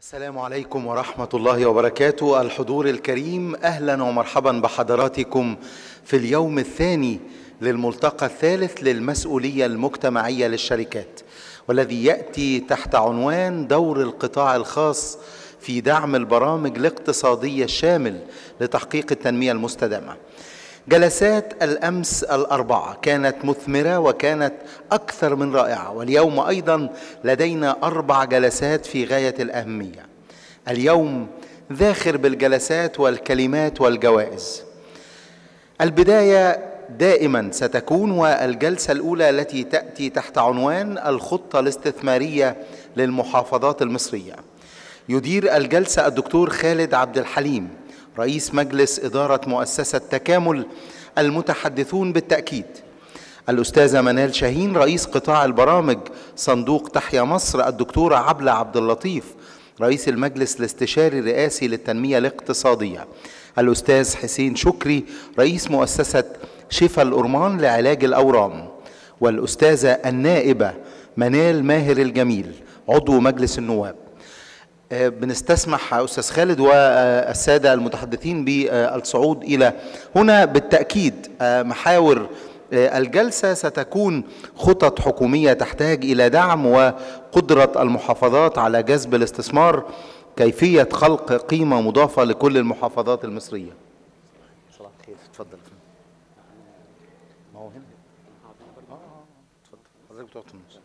السلام عليكم ورحمة الله وبركاته الحضور الكريم أهلا ومرحبا بحضراتكم في اليوم الثاني للملتقى الثالث للمسؤولية المجتمعية للشركات والذي يأتي تحت عنوان دور القطاع الخاص في دعم البرامج الاقتصادية الشامل لتحقيق التنمية المستدامة جلسات الامس الاربعه كانت مثمره وكانت اكثر من رائعه واليوم ايضا لدينا اربع جلسات في غايه الاهميه اليوم ذاخر بالجلسات والكلمات والجوائز البدايه دائما ستكون والجلسه الاولى التي تاتي تحت عنوان الخطه الاستثماريه للمحافظات المصريه يدير الجلسه الدكتور خالد عبد الحليم رئيس مجلس إدارة مؤسسة تكامل المتحدثون بالتأكيد الأستاذة منال شاهين رئيس قطاع البرامج صندوق تحيا مصر الدكتورة عبلة عبد اللطيف رئيس المجلس الاستشاري الرئاسي للتنمية الاقتصادية الأستاذ حسين شكري رئيس مؤسسة شفا الأرمان لعلاج الأورام والأستاذة النائبة منال ماهر الجميل عضو مجلس النواب بنستسمح استاذ خالد والساده المتحدثين بالصعود الى هنا بالتاكيد محاور الجلسه ستكون خطط حكوميه تحتاج الى دعم وقدره المحافظات على جذب الاستثمار كيفيه خلق قيمه مضافه لكل المحافظات المصريه صباح الخير اتفضل ما هو هنا اه اه اتفضل حضرتك بتقعد في النص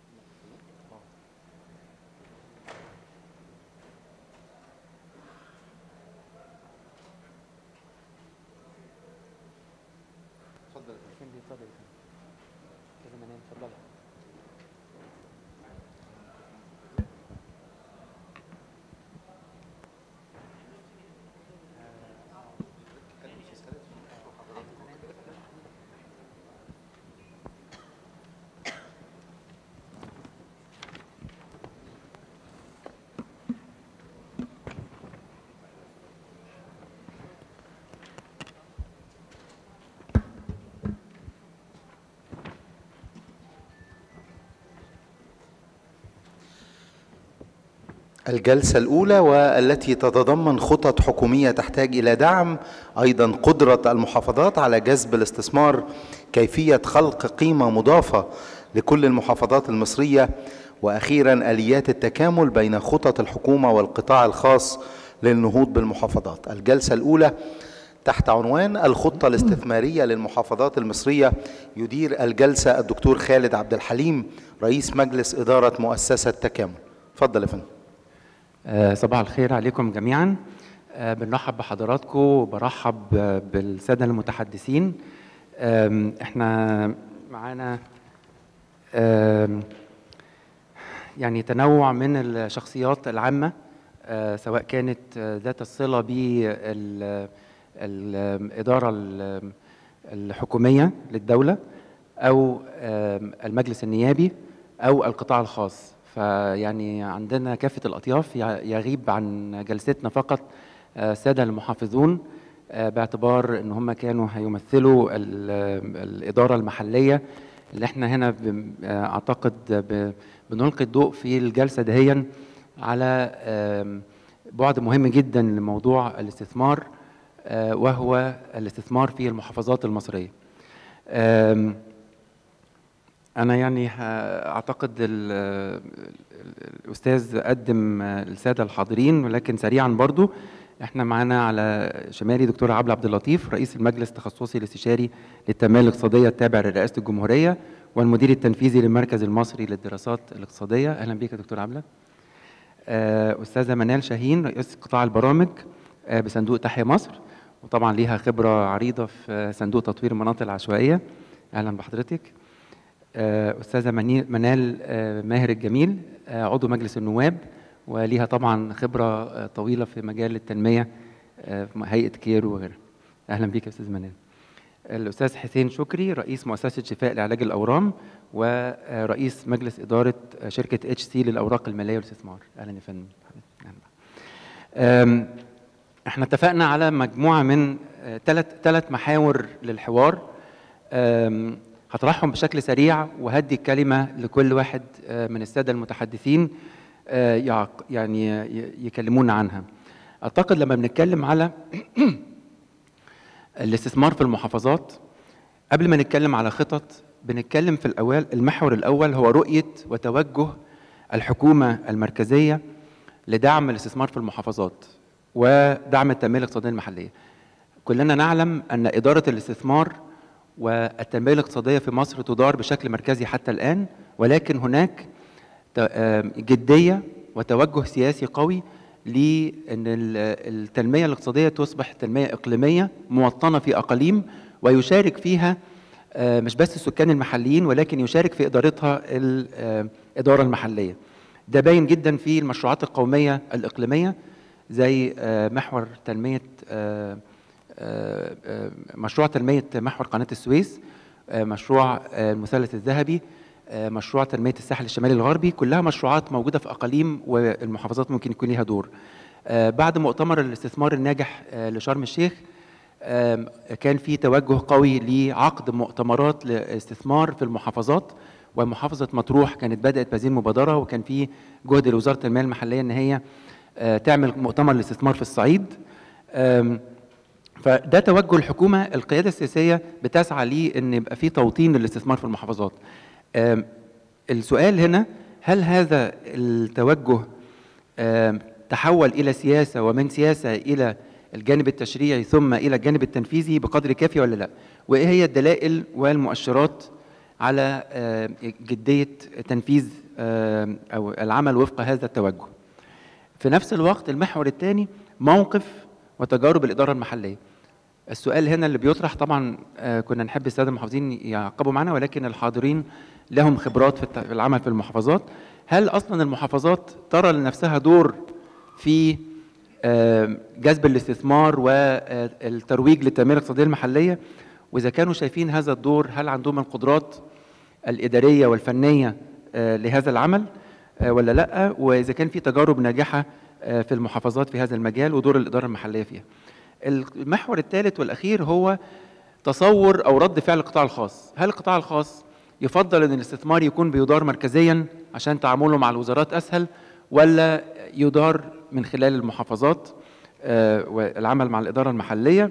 الجلسة الأولى والتي تتضمن خطط حكومية تحتاج إلى دعم أيضا قدرة المحافظات على جذب الاستثمار كيفية خلق قيمة مضافة لكل المحافظات المصرية وأخيرا آليات التكامل بين خطط الحكومة والقطاع الخاص للنهوض بالمحافظات الجلسة الأولى تحت عنوان الخطة الاستثمارية للمحافظات المصرية يدير الجلسة الدكتور خالد عبد الحليم رئيس مجلس إدارة مؤسسة تكامل تفضل يا فندم صباح الخير عليكم جميعا بنرحب بحضراتكم وبرحب بالساده المتحدثين احنا معانا يعني تنوع من الشخصيات العامه سواء كانت ذات الصله بالاداره الحكوميه للدوله او المجلس النيابي او القطاع الخاص فيعني عندنا كافة الأطياف يغيب عن جلستنا فقط السادة المحافظون باعتبار ان هم كانوا هيمثلوا الإدارة المحلية اللي احنا هنا اعتقد بنلقي الضوء في الجلسة دهيا على بعد مهم جدا لموضوع الاستثمار وهو الاستثمار في المحافظات المصرية أنا يعني أعتقد الأستاذ قدم السادة الحاضرين ولكن سريعا برضو احنا معانا على شمالي دكتور عبد عبد اللطيف رئيس المجلس التخصصي الاستشاري للتنمية الاقتصادية التابع لرئاسة الجمهورية والمدير التنفيذي للمركز المصري للدراسات الاقتصادية أهلا بك يا دكتور عبلة أستاذة منال شاهين رئيس قطاع البرامج بصندوق تحيا مصر وطبعا ليها خبرة عريضة في صندوق تطوير المناطق العشوائية أهلا بحضرتك استاذه منال ماهر الجميل عضو مجلس النواب وليها طبعا خبره طويله في مجال التنميه في هيئه كير وغيرها اهلا بيك يا استاذ منال الاستاذ حسين شكري رئيس مؤسسه شفاء لعلاج الاورام ورئيس مجلس اداره شركه اتش سي للاوراق الماليه والاستثمار اهلا يا فندم احنا اتفقنا على مجموعه من ثلاث ثلاث محاور للحوار هطرحهم بشكل سريع وهدي الكلمة لكل واحد من السادة المتحدثين آه، يعق- يعني ي- يكلمونا عنها اعتقد لما بنتكلم على الاستثمار في المحافظات قبل ما نتكلم على خطط بنتكلم في الاول المحور الاول هو رؤيه وتوجه الحكومه المركزيه لدعم الاستثمار في المحافظات ودعم التنميه الاقتصاديه المحليه كلنا نعلم ان اداره الاستثمار والتنميه الاقتصاديه في مصر تدار بشكل مركزي حتى الان ولكن هناك ت- آم، جديه وتوجه سياسي قوي لان ال- التنميه الاقتصاديه تصبح تنميه اقليميه موطنه في اقاليم ويشارك فيها آه، مش بس السكان المحليين ولكن يشارك في ادارتها الاداره المحليه. ده باين جدا في المشروعات القوميه الاقليميه زي آه، محور تنميه آه، آه، آه، مشروع تنميه محور قناه السويس آه، مشروع آه، المثلث الذهبي آه، مشروع تنميه الساحل الشمالي الغربي كلها مشروعات موجوده في اقاليم والمحافظات ممكن يكون ليها دور آه، بعد مؤتمر الاستثمار الناجح آه، لشرم الشيخ آم، كان في توجه قوي لعقد مؤتمرات لاستثمار في المحافظات ومحافظه مطروح كانت بدات بهذه المبادره وكان في جهد لوزاره التنميه المحليه ان هي آه، تعمل مؤتمر للاستثمار في الصعيد آم، فده توجه الحكومه القياده السياسيه بتسعى ليه ان يبقى في توطين للاستثمار في المحافظات آم، السؤال هنا هل هذا التوجه آم، تحول الى سياسه ومن سياسه الى الجانب التشريعي ثم الى الجانب التنفيذي بقدر كافي ولا لا وايه هي الدلائل والمؤشرات على آم، جديه تنفيذ آم، او العمل وفق هذا التوجه في نفس الوقت المحور الثاني موقف وتجارب الاداره المحليه السؤال هنا اللي بيطرح طبعا آه، كنا نحب الساده المحافظين يعقبوا معنا ولكن الحاضرين لهم خبرات في الت- في العمل في المحافظات هل اصلا المحافظات ترى لنفسها دور في آه، جذب الاستثمار والترويج للتنميه الاقتصاديه المحليه واذا كانوا شايفين هذا الدور هل عندهم القدرات الاداريه والفنيه آه، لهذا العمل آه، ولا لا واذا كان في تجارب ناجحه آه، في المحافظات في هذا المجال ودور الاداره المحليه فيها المحور الثالث والاخير هو تصور او رد فعل القطاع الخاص هل القطاع الخاص يفضل ان الاستثمار يكون بيدار مركزيا عشان تعامله مع الوزارات اسهل ولا يدار من خلال المحافظات آه، والعمل مع الاداره المحليه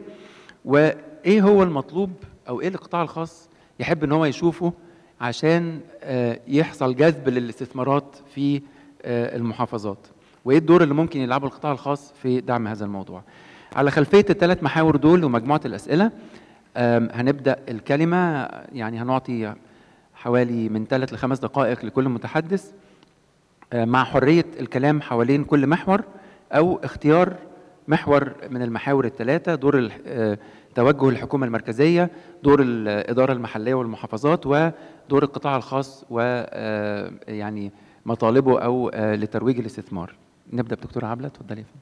وايه هو المطلوب او ايه القطاع الخاص يحب ان هو يشوفه عشان آه، يحصل جذب للاستثمارات في آه، المحافظات وايه الدور اللي ممكن يلعبه القطاع الخاص في دعم هذا الموضوع على خلفيه الثلاث محاور دول ومجموعه الاسئله آم، هنبدا الكلمه يعني هنعطي حوالي من ثلاث لخمس دقائق لكل متحدث آه، مع حريه الكلام حوالين كل محور او اختيار محور من المحاور الثلاثه دور ال- آه، توجه الحكومه المركزيه دور الاداره المحليه والمحافظات ودور القطاع الخاص و آه، يعني مطالبه او آه، لترويج الاستثمار نبدا بدكتوره عبله اتفضلي يا فندم.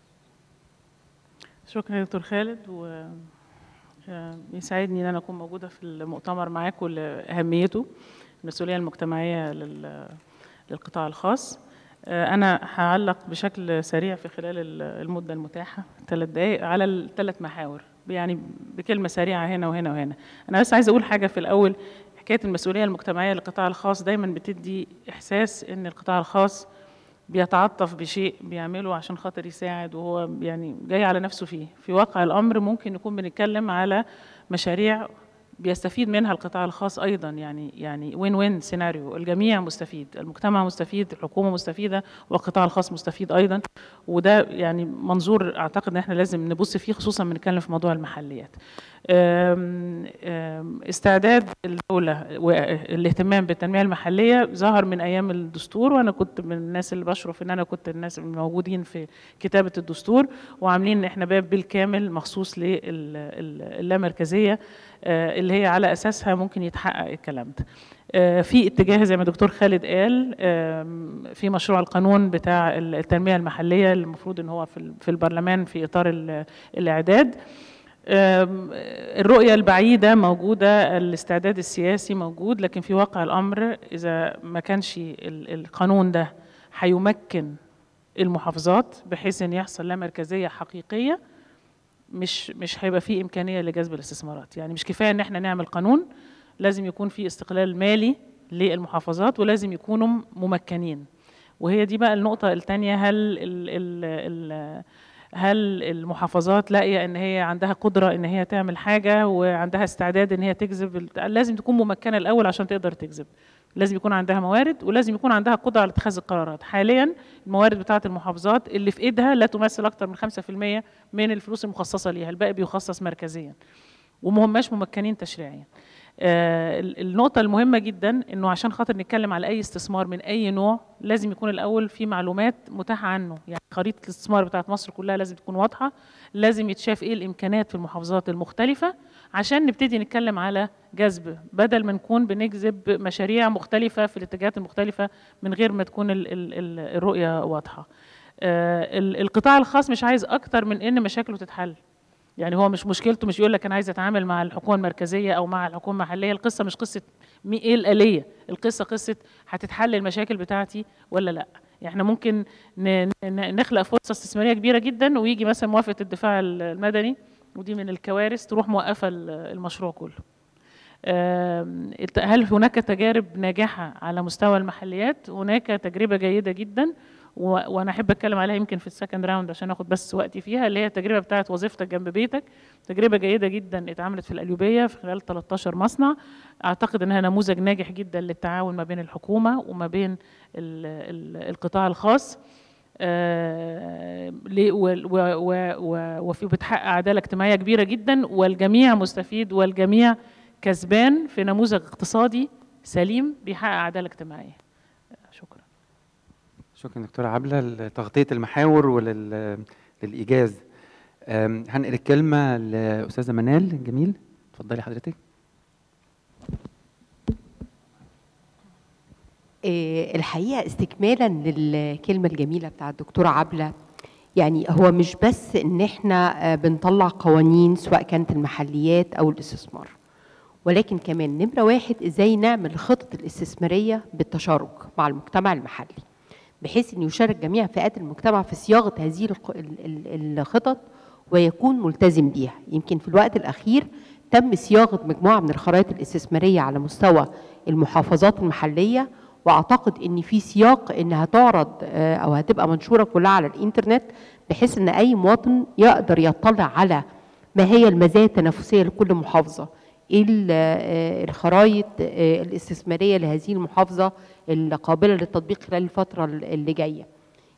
شكرا يا دكتور خالد و آه، يسعدني ان انا اكون موجوده في المؤتمر معاكم لاهميته المسؤوليه المجتمعيه لل- للقطاع الخاص آه، انا هعلق بشكل سريع في خلال ال- المده المتاحه ثلاث دقائق على الثلاث محاور يعني بكلمه سريعه هنا وهنا وهنا انا بس عايزه اقول حاجه في الاول حكايه المسؤوليه المجتمعيه للقطاع الخاص دايما بتدي احساس ان القطاع الخاص بيتعاطف بشيء بيعمله عشان خاطر يساعد وهو يعني جاي على نفسه فيه في واقع الامر ممكن نكون بنتكلم على مشاريع بيستفيد منها القطاع الخاص ايضا يعني يعني وين وين سيناريو الجميع مستفيد المجتمع مستفيد الحكومه مستفيده والقطاع الخاص مستفيد ايضا وده يعني منظور اعتقد ان احنا لازم نبص فيه خصوصا بنتكلم في موضوع المحليات أم- أم، استعداد الدولة والاهتمام بالتنمية المحلية ظهر من أيام الدستور وأنا كنت من الناس اللي بشرف إن أنا كنت الناس الموجودين في كتابة الدستور وعاملين إحنا باب بالكامل مخصوص للامركزية آه، اللي هي على أساسها ممكن يتحقق الكلام ده آه، في اتجاه زي ما دكتور خالد قال آم، في مشروع القانون بتاع التنمية المحلية اللي المفروض إن هو في ال- في البرلمان في إطار ال- الإعداد أم، الرؤية البعيدة موجودة الاستعداد السياسي موجود لكن في واقع الأمر إذا ما كانش ال- القانون ده هيمكن المحافظات بحيث أن يحصل لا مركزية حقيقية مش مش هيبقى في إمكانية لجذب الاستثمارات يعني مش كفاية إن احنا نعمل قانون لازم يكون في استقلال مالي للمحافظات ولازم يكونوا ممكنين وهي دي بقى النقطة التانية هل ال ال ال هل المحافظات لاقية ان هي عندها قدرة ان هي تعمل حاجة وعندها استعداد ان هي تجذب ال- لازم تكون ممكنة الاول عشان تقدر تجذب لازم يكون عندها موارد ولازم يكون عندها قدرة على اتخاذ القرارات حاليا الموارد بتاعة المحافظات اللي في ايدها لا تمثل اكتر من 5% من الفلوس المخصصة ليها الباقي بيخصص مركزيا وما هماش ممكنين تشريعيا آه، ال- النقطة المهمة جدا انه عشان خاطر نتكلم على اي استثمار من اي نوع لازم يكون الاول في معلومات متاحة عنه يعني خريطة الاستثمار بتاعت مصر كلها لازم تكون واضحة لازم يتشاف ايه الامكانيات في المحافظات المختلفة عشان نبتدي نتكلم على جذب بدل ما نكون بنجذب مشاريع مختلفة في الاتجاهات المختلفة من غير ما تكون ال ال ال الرؤية واضحة آه، ال- القطاع الخاص مش عايز اكتر من ان مشاكله تتحل يعني هو مش مشكلته مش يقول لك انا عايز اتعامل مع الحكومه المركزيه او مع الحكومه المحليه القصه مش قصه مي ايه الاليه القصه قصه هتتحل المشاكل بتاعتي ولا لا يعني احنا ممكن ن- ن- نخلق فرصه استثماريه كبيره جدا ويجي مثلا موافقه الدفاع المدني ودي من الكوارث تروح موقفه ال- المشروع كله آم، الت- هل هناك تجارب ناجحه على مستوى المحليات هناك تجربه جيده جدا و- وانا احب اتكلم عليها يمكن في السكند راوند عشان اخد بس وقتي فيها اللي هي التجربه بتاعت وظيفتك جنب بيتك تجربه جيده جدا اتعملت في القليوبيه في خلال 13 مصنع اعتقد انها نموذج ناجح جدا للتعاون ما بين الحكومه وما بين ال ال القطاع الخاص آه، ليه- و- و- و- و- وفي بتحقق عداله اجتماعيه كبيره جدا والجميع مستفيد والجميع كسبان في نموذج اقتصادي سليم بيحقق عداله اجتماعيه شكرا شكرا دكتورة عبلة لتغطية المحاور وللإيجاز أم، هنقل الكلمة لأستاذة منال جميل اتفضلي حضرتك آه، الحقيقة استكمالا للكلمة الجميلة بتاع الدكتورة عبلة يعني هو مش بس ان احنا آه، بنطلع قوانين سواء كانت المحليات او الاستثمار ولكن كمان نمرة واحد ازاي نعمل الخطط الاستثمارية بالتشارك مع المجتمع المحلي بحيث ان يشارك جميع فئات المجتمع في صياغة هذه الق- ال- ال- الخطط ويكون ملتزم بيها يمكن في الوقت الأخير تم صياغة مجموعة من الخرائط الاستثمارية على مستوى المحافظات المحلية واعتقد ان في سياق انها تعرض آه، او هتبقى منشوره كلها على الانترنت بحيث ان اي مواطن يقدر يطلع على ما هي المزايا التنافسيه لكل محافظه ايه ال- آه، الخرائط آه، الاستثماريه لهذه المحافظه القابله للتطبيق خلال الفتره اللي جايه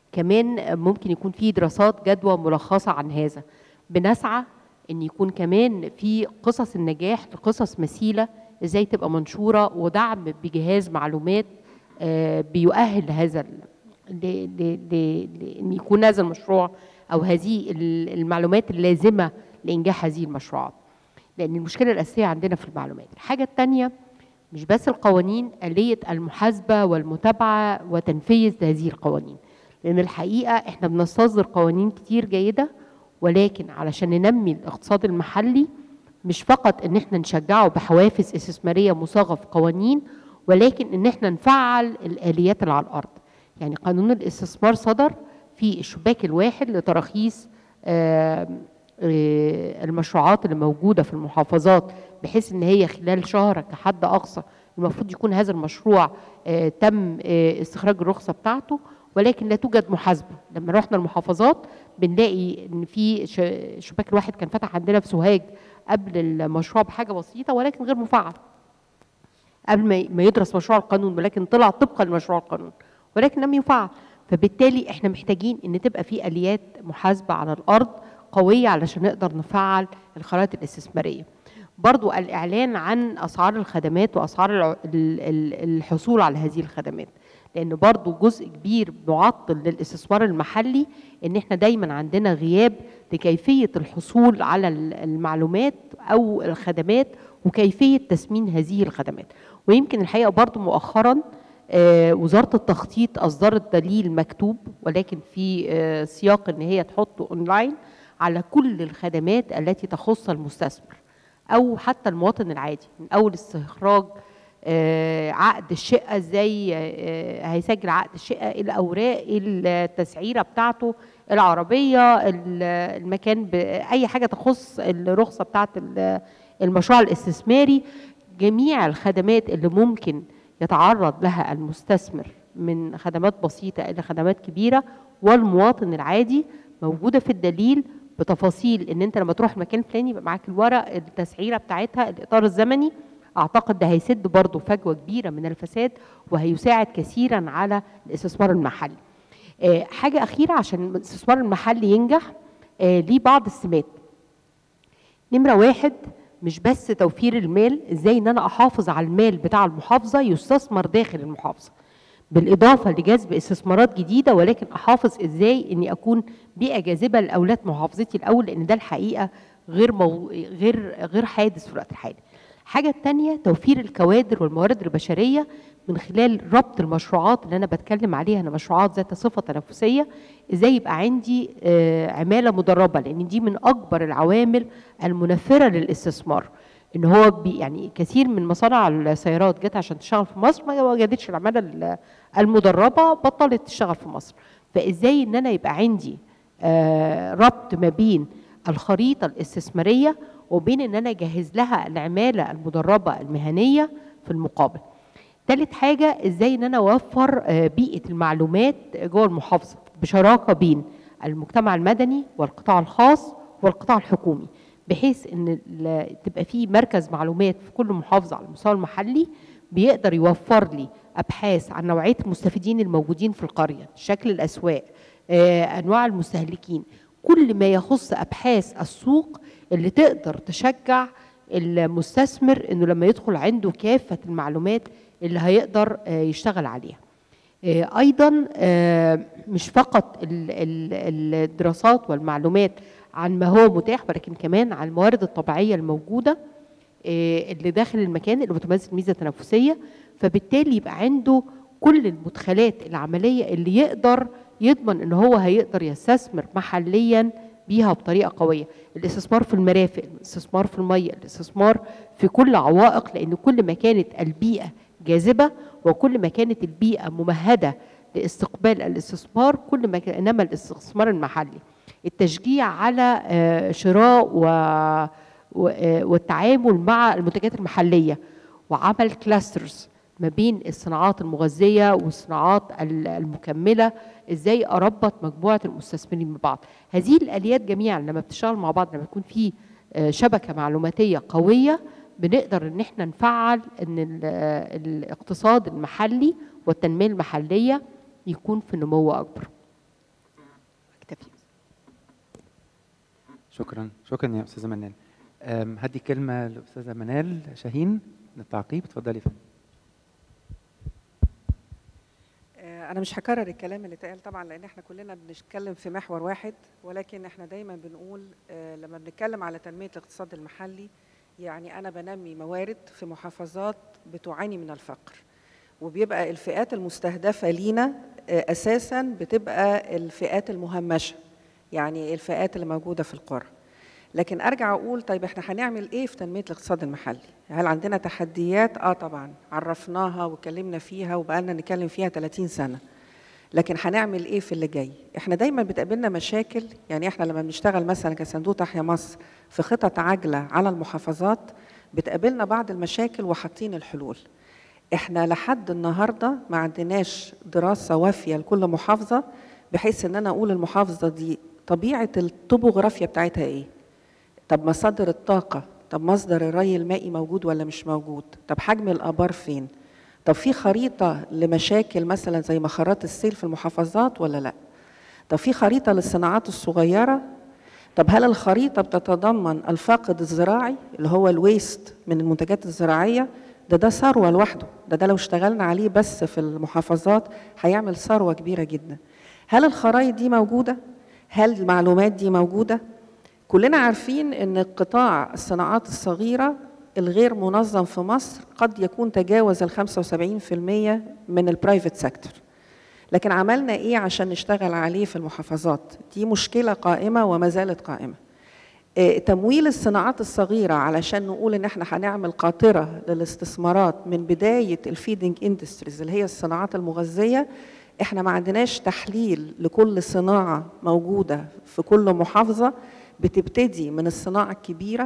كمان ممكن يكون في دراسات جدوى ملخصه عن هذا بنسعى ان يكون كمان في قصص النجاح لقصص مثيله ازاي تبقى منشوره ودعم بجهاز معلومات آه، بيؤهل هذا ال- ل- ل- ل- لان يكون هذا المشروع او هذه ال- المعلومات اللازمه لانجاح هذه المشروعات لان المشكله الاساسيه عندنا في المعلومات الحاجه الثانيه مش بس القوانين آلية المحاسبة والمتابعة وتنفيذ هذه القوانين لأن الحقيقة إحنا بنستصدر قوانين كتير جيدة ولكن علشان ننمي الاقتصاد المحلي مش فقط إن إحنا نشجعه بحوافز استثمارية مصاغة في قوانين ولكن إن إحنا نفعل الآليات اللي على الأرض يعني قانون الاستثمار صدر في الشباك الواحد لتراخيص آم، آه، المشروعات اللي موجوده في المحافظات بحيث ان هي خلال شهر كحد اقصى المفروض يكون هذا المشروع آه، تم آه، استخراج الرخصه بتاعته ولكن لا توجد محاسبه لما رحنا المحافظات بنلاقي ان في ش- شباك الواحد كان فتح عندنا في سوهاج قبل المشروع بحاجه بسيطه ولكن غير مفعل قبل ما ما يدرس مشروع القانون ولكن طلع طبقا لمشروع القانون ولكن لم يفعل فبالتالي احنا محتاجين ان تبقى في اليات محاسبه على الارض قويه علشان نقدر نفعل الخرائط الاستثماريه برضو الاعلان عن اسعار الخدمات واسعار الع- ال- ال- الحصول على هذه الخدمات لان برضو جزء كبير معطل للاستثمار المحلي ان احنا دايما عندنا غياب لكيفيه الحصول على ال- المعلومات او الخدمات وكيفيه تسمين هذه الخدمات ويمكن الحقيقه برضو مؤخرا آه، وزاره التخطيط اصدرت دليل مكتوب ولكن في آه، سياق ان هي تحطه اونلاين على كل الخدمات التي تخص المستثمر او حتى المواطن العادي من اول استخراج آه، عقد الشقه ازاي آه، هيسجل عقد الشقه الاوراق التسعيره بتاعته العربيه ال- المكان ب- اي حاجه تخص الرخصه بتاعه ال- المشروع الاستثماري جميع الخدمات اللي ممكن يتعرض لها المستثمر من خدمات بسيطه الى خدمات كبيره والمواطن العادي موجوده في الدليل بتفاصيل ان انت لما تروح المكان الفلاني يبقى معاك الورق التسعيره بتاعتها الاطار الزمني اعتقد ده هيسد برضه فجوه كبيره من الفساد وهيساعد كثيرا على الاستثمار المحلي. آه، حاجه اخيره عشان الاستثمار المحلي ينجح آه، ليه بعض السمات. نمره واحد مش بس توفير المال ازاي ان انا احافظ على المال بتاع المحافظه يستثمر داخل المحافظه. بالاضافه لجذب استثمارات جديده ولكن احافظ ازاي اني اكون بيئه جاذبه لاولاد محافظتي الاول لان ده الحقيقه غير مو... غير غير حادث في الوقت الحالي. الحاجه الثانيه توفير الكوادر والموارد البشريه من خلال ربط المشروعات اللي انا بتكلم عليها انا مشروعات ذات صفه تنافسيه ازاي يبقى عندي آه، عماله مدربه لان دي من اكبر العوامل المنفره للاستثمار ان هو بي يعني كثير من مصانع السيارات جت عشان تشتغل في مصر ما وجدتش العماله ال- المدربه بطلت تشتغل في مصر فازاي ان انا يبقى عندي آه، ربط ما بين الخريطه الاستثماريه وبين ان انا اجهز لها العماله المدربه المهنيه في المقابل ثالث حاجه ازاي ان انا اوفر آه، بيئه المعلومات جوه المحافظه بشراكه بين المجتمع المدني والقطاع الخاص والقطاع الحكومي بحيث ان ال- تبقى في مركز معلومات في كل محافظه على المستوى المحلي بيقدر يوفر لي ابحاث عن نوعيه المستفيدين الموجودين في القريه شكل الاسواق آه، انواع المستهلكين كل ما يخص ابحاث السوق اللي تقدر تشجع المستثمر انه لما يدخل عنده كافه المعلومات اللي هيقدر آه، يشتغل عليها آه، ايضا آه، مش فقط ال- ال- الدراسات والمعلومات عن ما هو متاح ولكن كمان عن الموارد الطبيعيه الموجوده آه، اللي داخل المكان اللي بتمثل ميزه تنافسيه فبالتالي يبقى عنده كل المدخلات العمليه اللي يقدر يضمن ان هو هيقدر يستثمر محليا بيها بطريقه قويه الاستثمار في المرافق الاستثمار في الميه الاستثمار في كل عوائق لان كل ما كانت البيئه جاذبه وكل ما كانت البيئه ممهده لاستقبال الاستثمار كل ما كان انما الاستثمار المحلي التشجيع على آه، شراء و و- آه، والتعامل مع المنتجات المحليه وعمل كلاسترز ما بين الصناعات المغذيه والصناعات ال- المكمله ازاي اربط مجموعه المستثمرين ببعض هذه الاليات جميعا لما بتشتغل مع بعض لما يكون في آه، شبكه معلوماتيه قويه بنقدر ان احنا نفعل ان ال- آه، الاقتصاد المحلي والتنميه المحليه يكون في نمو اكبر اكتفي شكرا شكرا يا استاذه منال أم، هدي كلمه للاستاذه منال شاهين للتعقيب اتفضلي يا فندم آه، أنا مش هكرر الكلام اللي اتقال طبعا لأن احنا كلنا بنتكلم في محور واحد ولكن احنا دايما بنقول آه، لما بنتكلم على تنمية الاقتصاد المحلي يعني أنا بنمي موارد في محافظات بتعاني من الفقر وبيبقى الفئات المستهدفة لينا آه، أساسا بتبقى الفئات المهمشة يعني الفئات اللي موجودة في القرى لكن ارجع اقول طيب احنا هنعمل ايه في تنميه الاقتصاد المحلي هل عندنا تحديات اه طبعا عرفناها واتكلمنا فيها وبقالنا نتكلم فيها 30 سنه لكن هنعمل ايه في اللي جاي احنا دايما بتقابلنا مشاكل يعني احنا لما بنشتغل مثلا كصندوق تحيا مصر في خطط عاجله على المحافظات بتقابلنا بعض المشاكل وحاطين الحلول احنا لحد النهارده ما عندناش دراسه وافيه لكل محافظه بحيث ان انا اقول المحافظه دي طبيعه الطبوغرافيا بتاعتها ايه طب مصادر الطاقة طب مصدر الري المائي موجود ولا مش موجود طب حجم الآبار فين طب في خريطة لمشاكل مثلا زي مخارات السيل في المحافظات ولا لا طب في خريطة للصناعات الصغيرة طب هل الخريطة بتتضمن الفاقد الزراعي اللي هو الويست من المنتجات الزراعية ده ده ثروة لوحده ده ده لو اشتغلنا عليه بس في المحافظات هيعمل ثروة كبيرة جدا هل الخرائط دي موجودة هل المعلومات دي موجودة كلنا عارفين ان قطاع الصناعات الصغيره الغير منظم في مصر قد يكون تجاوز ال 75% من البرايفت سيكتور لكن عملنا ايه عشان نشتغل عليه في المحافظات دي مشكله قائمه وما زالت قائمه آه، تمويل الصناعات الصغيرة علشان نقول إن إحنا هنعمل قاطرة للاستثمارات من بداية الفيدنج اندستريز اللي هي الصناعات المغذية إحنا ما عندناش تحليل لكل صناعة موجودة في كل محافظة بتبتدي من الصناعة الكبيرة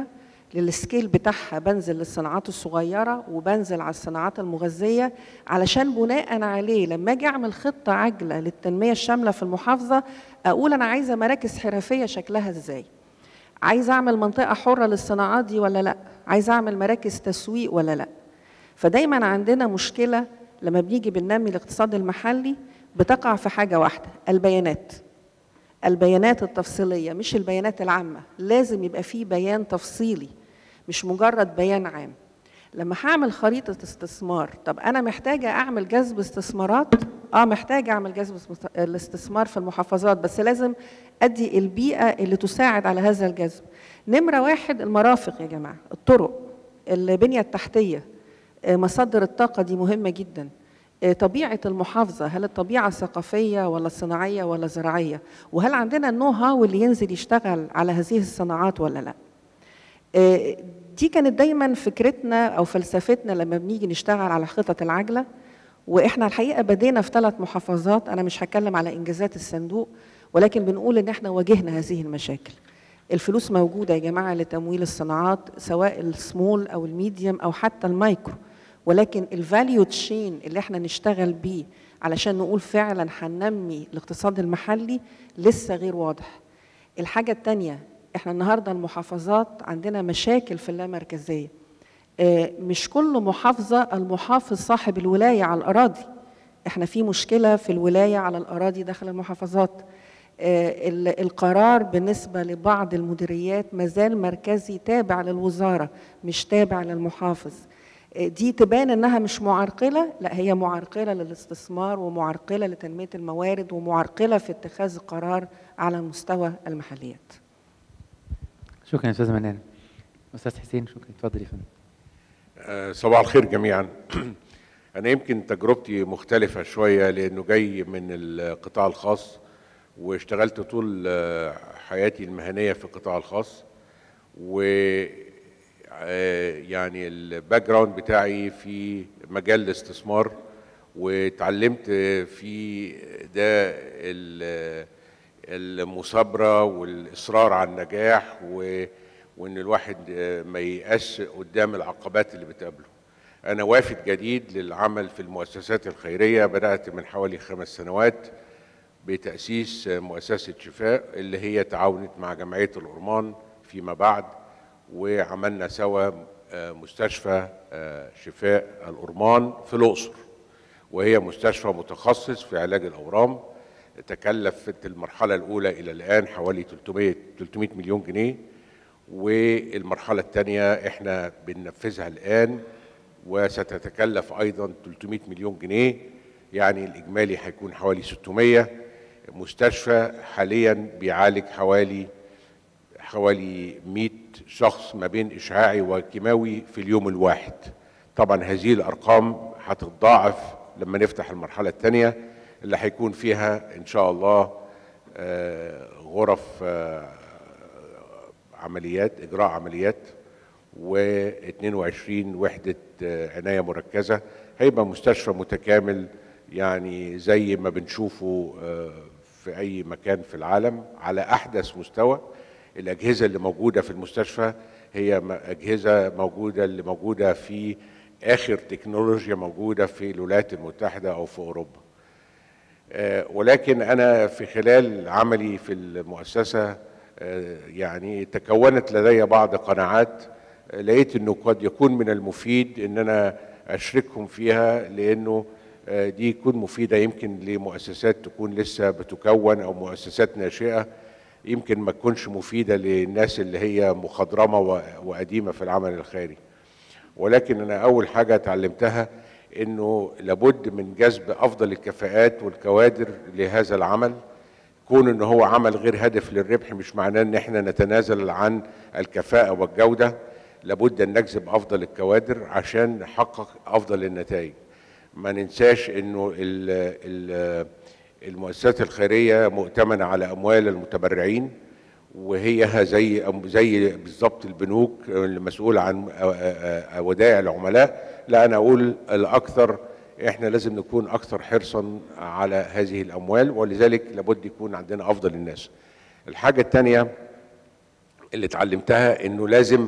للسكيل بتاعها بنزل للصناعات الصغيره وبنزل على الصناعات المغذيه علشان بناء عليه لما اجي اعمل خطه عاجله للتنميه الشامله في المحافظه اقول انا عايزه مراكز حرفيه شكلها ازاي عايزه اعمل منطقه حره للصناعات دي ولا لا عايزه اعمل مراكز تسويق ولا لا فدايما عندنا مشكله لما بنيجي بننمي الاقتصاد المحلي بتقع في حاجه واحده البيانات البيانات التفصيليه مش البيانات العامه لازم يبقى في بيان تفصيلي مش مجرد بيان عام لما هعمل خريطه استثمار طب انا محتاجه اعمل جذب استثمارات اه محتاجه اعمل جذب استث- الاستثمار في المحافظات بس لازم ادي البيئه اللي تساعد على هذا الجذب نمره واحد المرافق يا جماعه الطرق البنيه التحتيه آه، مصادر الطاقه دي مهمه جدا آه، طبيعه المحافظه هل الطبيعه ثقافيه ولا صناعيه ولا زراعيه وهل عندنا النو هاو اللي ينزل يشتغل على هذه الصناعات ولا لا آه، دي كانت دايما فكرتنا او فلسفتنا لما بنيجي نشتغل على خطط العجله واحنا الحقيقه بدينا في ثلاث محافظات انا مش هتكلم على انجازات الصندوق ولكن بنقول ان احنا واجهنا هذه المشاكل الفلوس موجوده يا جماعه لتمويل الصناعات سواء السمول او الميديوم او حتى المايكرو ولكن الفاليو تشين اللي احنا نشتغل بيه علشان نقول فعلا هننمي الاقتصاد المحلي لسه غير واضح الحاجه الثانيه احنا النهارده المحافظات عندنا مشاكل في اللامركزيه آه، مش كل محافظه المحافظ صاحب الولايه على الاراضي احنا في مشكله في الولايه على الاراضي داخل المحافظات آه، ال- القرار بالنسبه لبعض المديريات مازال مركزي تابع للوزاره مش تابع للمحافظ آه، دي تبان انها مش معرقله لا هي معرقله للاستثمار ومعرقله لتنميه الموارد ومعرقله في اتخاذ القرار على مستوى المحليات شكرا يا استاذ منال استاذ حسين شكرا اتفضل يا فندم آه، صباح الخير جميعا انا يمكن تجربتي مختلفه شويه لانه جاي من القطاع الخاص واشتغلت طول آه، حياتي المهنيه في القطاع الخاص و آه، يعني الباك جراوند بتاعي في مجال الاستثمار واتعلمت في ده ال- المثابره والاصرار على النجاح و وان الواحد آه، ما ييأس قدام العقبات اللي بتقابله انا وافد جديد للعمل في المؤسسات الخيريه بدات من حوالي خمس سنوات بتاسيس آه، مؤسسه شفاء اللي هي تعاونت مع جمعيه الأورمان فيما بعد وعملنا سوا آه، مستشفى آه، شفاء الأورمان في الأقصر وهي مستشفى متخصص في علاج الأورام تكلفت المرحلة الأولى إلى الآن حوالي 300 300 مليون جنيه والمرحلة الثانية احنا بننفذها الآن وستتكلف أيضا 300 مليون جنيه يعني الإجمالي هيكون حوالي 600 مستشفى حاليا بيعالج حوالي حوالي 100 شخص ما بين إشعاعي وكيماوي في اليوم الواحد طبعا هذه الأرقام هتتضاعف لما نفتح المرحلة الثانية اللي هيكون فيها إن شاء الله آه، غرف آه، عمليات إجراء عمليات و22 وحدة آه، عناية مركزة هيبقى مستشفى متكامل يعني زي ما بنشوفه آه، في أي مكان في العالم على أحدث مستوى الأجهزة اللي موجودة في المستشفى هي م- أجهزة موجودة اللي موجودة في آخر تكنولوجيا موجودة في الولايات المتحدة أو في أوروبا آه، ولكن أنا في خلال عملي في المؤسسة آه، يعني تكونت لدي بعض قناعات آه، لقيت أنه قد يكون من المفيد أن أنا أشركهم فيها لأنه آه، دي يكون مفيدة يمكن لمؤسسات تكون لسه بتكون أو مؤسسات ناشئة يمكن ما تكونش مفيدة للناس اللي هي مخضرمة و- وقديمة في العمل الخيري ولكن انا اول حاجه اتعلمتها انه لابد من جذب افضل الكفاءات والكوادر لهذا العمل كون ان هو عمل غير هادف للربح مش معناه ان احنا نتنازل عن الكفاءه والجوده لابد ان نجذب افضل الكوادر عشان نحقق افضل النتائج ما ننساش انه ال ال المؤسسات الخيريه مؤتمنه على اموال المتبرعين وهي زي زي بالظبط البنوك اللي مسؤول عن ودائع العملاء لا انا اقول الاكثر احنا لازم نكون اكثر حرصا على هذه الاموال ولذلك لابد يكون عندنا افضل الناس الحاجه الثانيه اللي اتعلمتها انه لازم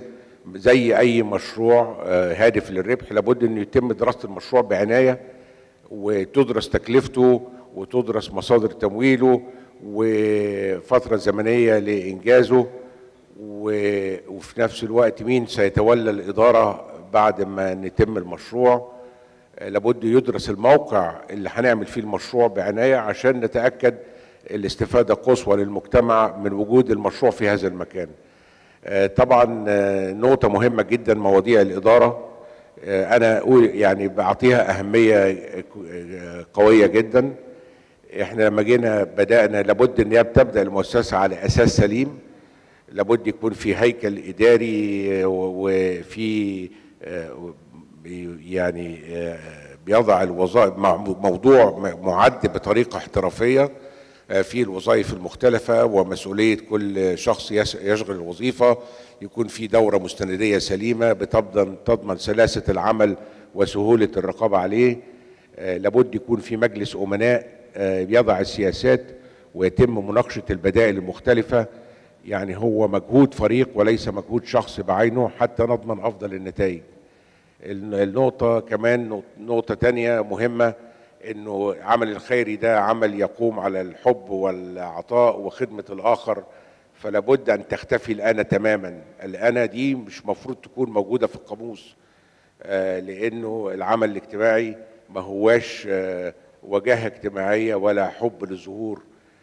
زي اي مشروع آه، هادف للربح لابد انه يتم دراسه المشروع بعنايه وتدرس تكلفته وتدرس مصادر تمويله وفتره زمنيه لانجازه و- وفي نفس الوقت مين سيتولى الاداره بعد ما نتم المشروع آه، لابد يدرس الموقع اللي هنعمل فيه المشروع بعنايه عشان نتاكد الاستفاده قصوى للمجتمع من وجود المشروع في هذا المكان. آه، طبعا آه، نقطة مهمة جدا مواضيع الإدارة آه، أنا أقول يعني بعطيها أهمية آه، قوية جدا احنا لما جينا بدأنا لابد ان هي بتبدأ المؤسسة على أساس سليم لابد يكون في هيكل إداري آه، و- وفي آه، بي- يعني آه، بيضع الوظائف مع موضوع م- معد بطريقة احترافية آه، في الوظائف المختلفة ومسؤولية كل شخص يس- يشغل الوظيفة يكون في دورة مستندية سليمة بتضمن تضمن سلاسة العمل وسهولة الرقابة عليه آه، لابد يكون في مجلس أمناء آه، يضع السياسات ويتم مناقشة البدائل المختلفة يعني هو مجهود فريق وليس مجهود شخص بعينه حتى نضمن أفضل النتائج الن- النقطة كمان نق- نقطة تانية مهمة انه العمل الخيري ده عمل يقوم على الحب والعطاء وخدمة الآخر فلا بد أن تختفي الأنا تماما الأنا دي مش مفروض تكون موجودة في القاموس آه، لأنه العمل الاجتماعي ما هواش آه، وجاهة اجتماعية ولا حب للظهور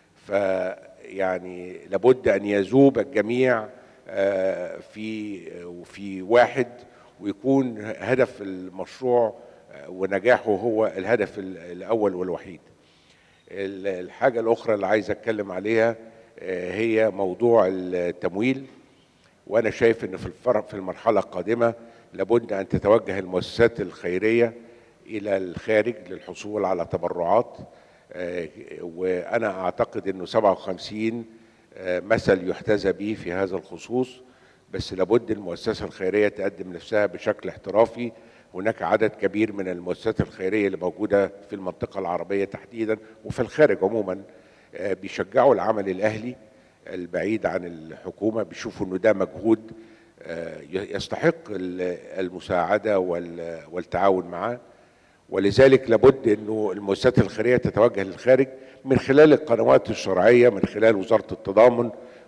فيعني لابد أن يذوب الجميع آه، في وفي واحد ويكون هدف المشروع آه، ونجاحه هو الهدف ال- الأول والوحيد ال- الحاجة الأخرى اللي عايز أتكلم عليها آه، هي موضوع التمويل وأنا شايف إن في الفرق في المرحلة القادمة لابد أن تتوجه المؤسسات الخيرية إلى الخارج للحصول على تبرعات آه، وأنا أعتقد إنه 57 آه، مثل يحتذى به في هذا الخصوص بس لابد المؤسسة الخيرية تقدم نفسها بشكل احترافي هناك عدد كبير من المؤسسات الخيرية اللي موجودة في المنطقة العربية تحديدا وفي الخارج عموما آه، بيشجعوا العمل الأهلي البعيد عن الحكومة بيشوفوا انه ده مجهود آه، يستحق ال- المساعدة وال- والتعاون معاه ولذلك لابد انه المؤسسات الخيريه تتوجه للخارج من خلال القنوات الشرعيه من خلال وزاره التضامن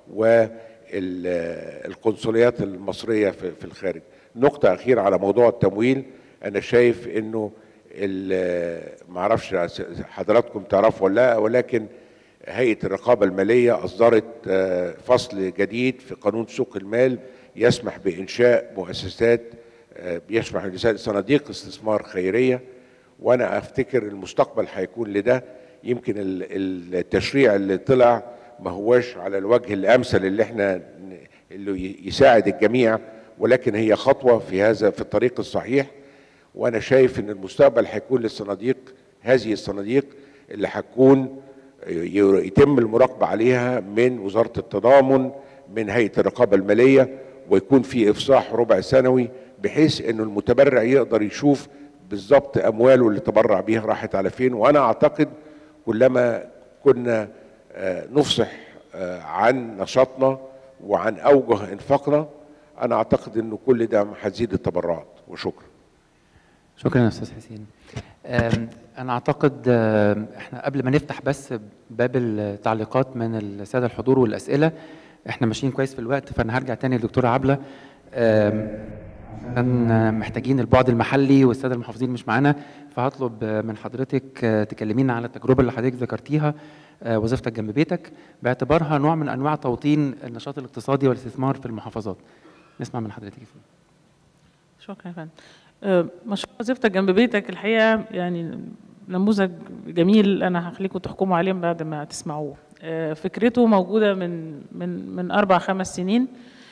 والقنصليات المصريه في في الخارج. نقطه اخيره على موضوع التمويل انا شايف انه ال- معرفش حضراتكم تعرفوا ولا لا ولكن هيئه الرقابه الماليه اصدرت آه، فصل جديد في قانون سوق المال يسمح بانشاء مؤسسات آه، بيسمح بإنشاء صناديق استثمار خيريه وانا افتكر المستقبل هيكون لده يمكن ال- التشريع اللي طلع ما هواش على الوجه الامثل اللي احنا ن- اللي ي- يساعد الجميع ولكن هي خطوه في هذا في الطريق الصحيح وانا شايف ان المستقبل هيكون للصناديق هذه الصناديق اللي هتكون ي- يتم المراقبه عليها من وزاره التضامن من هيئه الرقابه الماليه ويكون في افصاح ربع سنوي بحيث انه المتبرع يقدر يشوف بالظبط امواله اللي تبرع بيها راحت على فين وانا اعتقد كلما كنا آه، نفصح آه، عن نشاطنا وعن اوجه انفاقنا انا اعتقد انه كل ده هتزيد التبرعات وشكرا شكرا يا استاذ حسين أم، انا اعتقد أم، احنا قبل ما نفتح بس باب التعليقات من الساده الحضور والاسئله احنا ماشيين كويس في الوقت فانا هرجع تاني للدكتوره عبله أم، عشان محتاجين البعد المحلي والساده المحافظين مش معانا فهطلب من حضرتك آه، تكلمينا على التجربه اللي حضرتك ذكرتيها آه، وظيفتك جنب بيتك باعتبارها نوع من انواع توطين النشاط الاقتصادي والاستثمار في المحافظات نسمع من حضرتك يا فندم. شكرا يا فندم آه، مشروع وظيفتك جنب بيتك الحقيقه يعني نموذج جميل انا هخليكم تحكموا عليه بعد ما تسمعوه آه، فكرته موجوده من من من اربع خمس سنين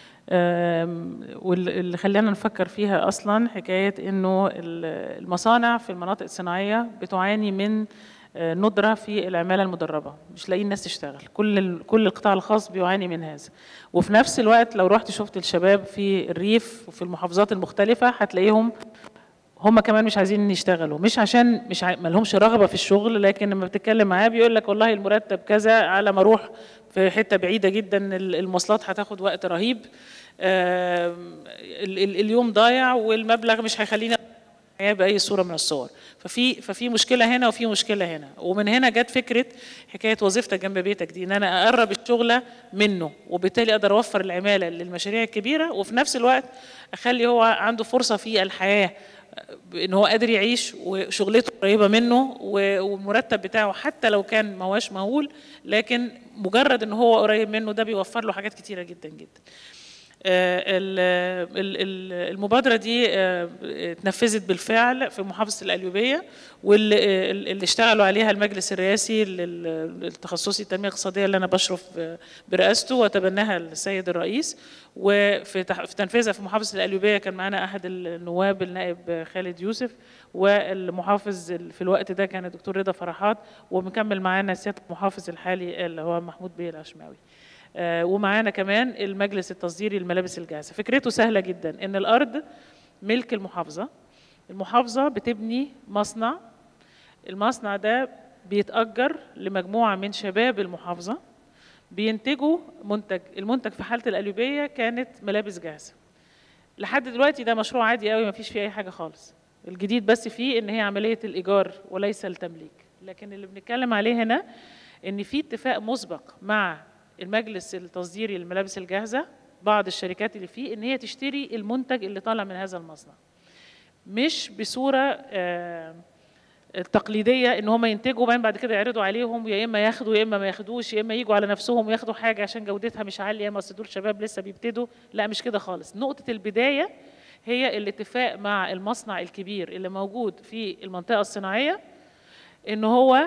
آم، واللي خلانا نفكر فيها اصلا حكايه انه ال- المصانع في المناطق الصناعيه بتعاني من آه، ندره في العماله المدربه مش لاقيين ناس تشتغل كل ال- كل القطاع الخاص بيعاني من هذا وفي نفس الوقت لو رحت شفت الشباب في الريف وفي المحافظات المختلفه هتلاقيهم هم كمان مش عايزين يشتغلوا مش عشان مش ع... ما لهمش رغبه في الشغل لكن لما بتتكلم معاه بيقول لك والله المرتب كذا على ما اروح في حته بعيده جدا ال- المواصلات هتاخد وقت رهيب آم، ال- ال- اليوم ضايع والمبلغ مش هيخليني الحياه باي صوره من الصور ففي ففي مشكله هنا وفي مشكله هنا ومن هنا جت فكره حكايه وظيفتك جنب بيتك دي ان انا اقرب الشغله منه وبالتالي اقدر اوفر العماله للمشاريع الكبيره وفي نفس الوقت اخلي هو عنده فرصه في الحياه ان هو قادر يعيش وشغلته قريبه منه و- والمرتب بتاعه حتى لو كان ما هواش مهول لكن مجرد ان هو قريب منه ده بيوفر له حاجات كتيره جدا جدا آه، ال- ال- ال- المبادرة دي آه، اتنفذت بالفعل في محافظة القليوبية واللي آه، اللي اشتغلوا عليها المجلس الرئاسي لل- التخصصي التنمية الاقتصادية اللي أنا بشرف آه، برئاسته وتبناها السيد الرئيس وفي تح- في تنفيذها في محافظة القليوبية كان معانا أحد النواب النائب خالد يوسف والمحافظ في الوقت ده كان الدكتور رضا فرحات ومكمل معانا سيادة المحافظ الحالي اللي هو محمود بيه العشماوي آه، ومعانا كمان المجلس التصديري للملابس الجاهزه فكرته سهله جدا ان الارض ملك المحافظه المحافظه بتبني مصنع المصنع ده بيتاجر لمجموعه من شباب المحافظه بينتجوا منتج المنتج في حاله القليوبيه كانت ملابس جاهزه لحد دلوقتي ده مشروع عادي قوي ما فيش فيه اي حاجه خالص الجديد بس فيه ان هي عمليه الايجار وليس التمليك لكن اللي بنتكلم عليه هنا ان في اتفاق مسبق مع المجلس التصديري للملابس الجاهزه بعض الشركات اللي فيه ان هي تشتري المنتج اللي طالع من هذا المصنع مش بصوره آه، التقليديه ان هم ينتجوا وبعدين بعد كده يعرضوا عليهم يا اما ياخدوا يا اما ما ياخدوش يا اما يجوا على نفسهم وياخدوا حاجه عشان جودتها مش عاليه يا اما أصل دول شباب لسه بيبتدوا لا مش كده خالص نقطه البدايه هي الاتفاق مع المصنع الكبير اللي موجود في المنطقه الصناعيه ان هو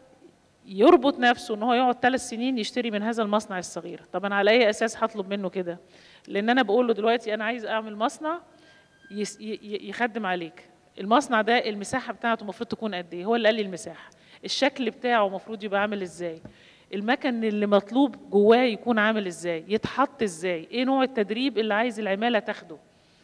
يربط نفسه ان هو يقعد ثلاث سنين يشتري من هذا المصنع الصغير طب انا على اي اساس هطلب منه كده لان انا بقول له دلوقتي انا عايز اعمل مصنع يس- ي- ي- يخدم عليك المصنع ده المساحه بتاعته المفروض تكون قد ايه هو اللي قال لي المساحه الشكل بتاعه المفروض يبقى عامل ازاي المكن اللي مطلوب جواه يكون عامل ازاي يتحط ازاي ايه نوع التدريب اللي عايز العماله تاخده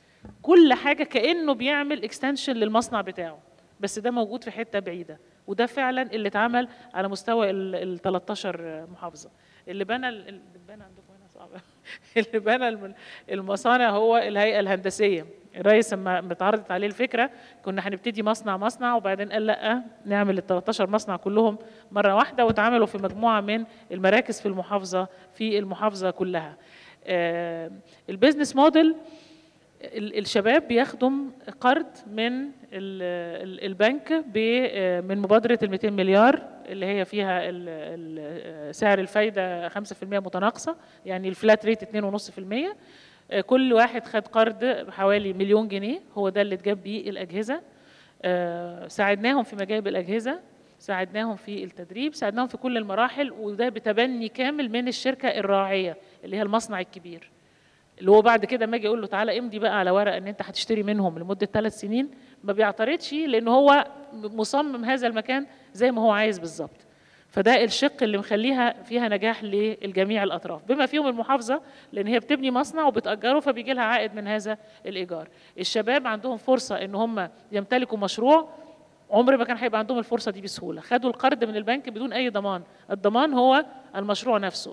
كل حاجه كانه بيعمل اكستنشن للمصنع بتاعه بس ده موجود في حته بعيده وده فعلا اللي اتعمل على مستوى ال 13 محافظه اللي بنى ال- اللي بنى عندكم هنا صعبه اللي بنى الم- المصانع هو الهيئه الهندسيه الرئيس لما لما اتعرضت عليه الفكره كنا هنبتدي مصنع مصنع وبعدين قال لا نعمل ال 13 مصنع كلهم مره واحده واتعملوا في مجموعه من المراكز في المحافظه في المحافظه كلها آه، البيزنس موديل ال- الشباب بياخدوا قرض من ال- ال- البنك ب- آه، من مبادرة ال 200 مليار اللي هي فيها ال- ال- سعر الفايدة 5% متناقصة يعني الفلات ريت 2.5% آه، كل واحد خد قرض حوالي مليون جنيه هو ده اللي اتجاب بيه الأجهزة آه، ساعدناهم في مجايب الأجهزة ساعدناهم في التدريب ساعدناهم في كل المراحل وده بتبني كامل من الشركة الراعية اللي هي المصنع الكبير اللي هو بعد كده ما اجي اقول له تعالى امضي بقى على ورقه ان انت هتشتري منهم لمده ثلاث سنين ما بيعترضش لان هو مصمم هذا المكان زي ما هو عايز بالظبط فده الشق اللي مخليها فيها نجاح للجميع الاطراف بما فيهم المحافظه لان هي بتبني مصنع وبتاجره فبيجي لها عائد من هذا الايجار الشباب عندهم فرصه ان هم يمتلكوا مشروع عمر ما كان هيبقى عندهم الفرصه دي بسهوله خدوا القرض من البنك بدون اي ضمان الضمان هو المشروع نفسه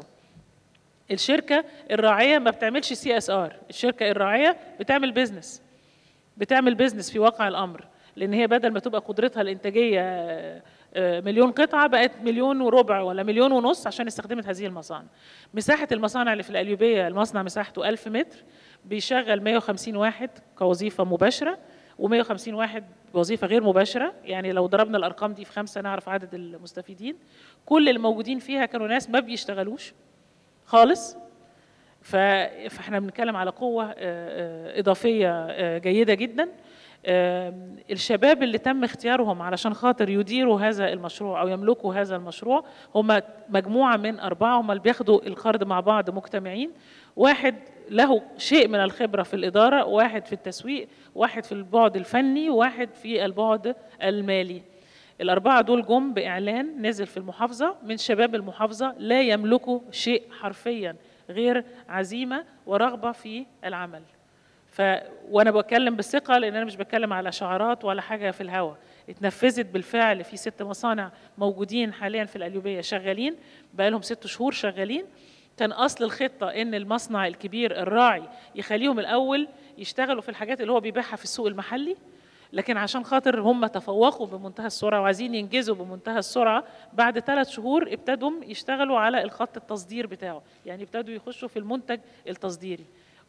الشركه الراعيه ما بتعملش سي اس ار الشركه الراعيه بتعمل بيزنس بتعمل بيزنس في واقع الامر لان هي بدل ما تبقى قدرتها الانتاجيه آه، آه، مليون قطعه بقت مليون وربع ولا مليون ونص عشان استخدمت هذه المصانع مساحه المصانع اللي في القليوبيه المصنع مساحته 1000 متر بيشغل 150 واحد كوظيفه مباشره و150 واحد بوظيفه غير مباشره يعني لو ضربنا الارقام دي في خمسه نعرف عدد المستفيدين كل الموجودين فيها كانوا ناس ما بيشتغلوش خالص ف- فاحنا بنتكلم على قوه آه، آه، اضافيه آه، جيده جدا آم، الشباب اللي تم اختيارهم علشان خاطر يديروا هذا المشروع او يملكوا هذا المشروع هم مجموعه من اربعه هم اللي بياخدوا القرض مع بعض مجتمعين واحد له شيء من الخبره في الاداره واحد في التسويق واحد في البعد الفني واحد في البعد المالي الأربعة دول جم بإعلان نزل في المحافظة من شباب المحافظة لا يملكوا شيء حرفيا غير عزيمة ورغبة في العمل ف وانا بتكلم بالثقه لان انا مش بتكلم على شعارات ولا حاجه في الهوا اتنفذت بالفعل في ست مصانع موجودين حاليا في القليوبيه شغالين بقى لهم ست شهور شغالين كان اصل الخطه ان المصنع الكبير الراعي يخليهم الاول يشتغلوا في الحاجات اللي هو بيبيعها في السوق المحلي لكن عشان خاطر هم تفوقوا بمنتهى السرعه وعايزين ينجزوا بمنتهى السرعه بعد ثلاث شهور ابتدوا يشتغلوا على الخط التصدير بتاعه يعني ابتدوا يخشوا في المنتج التصديري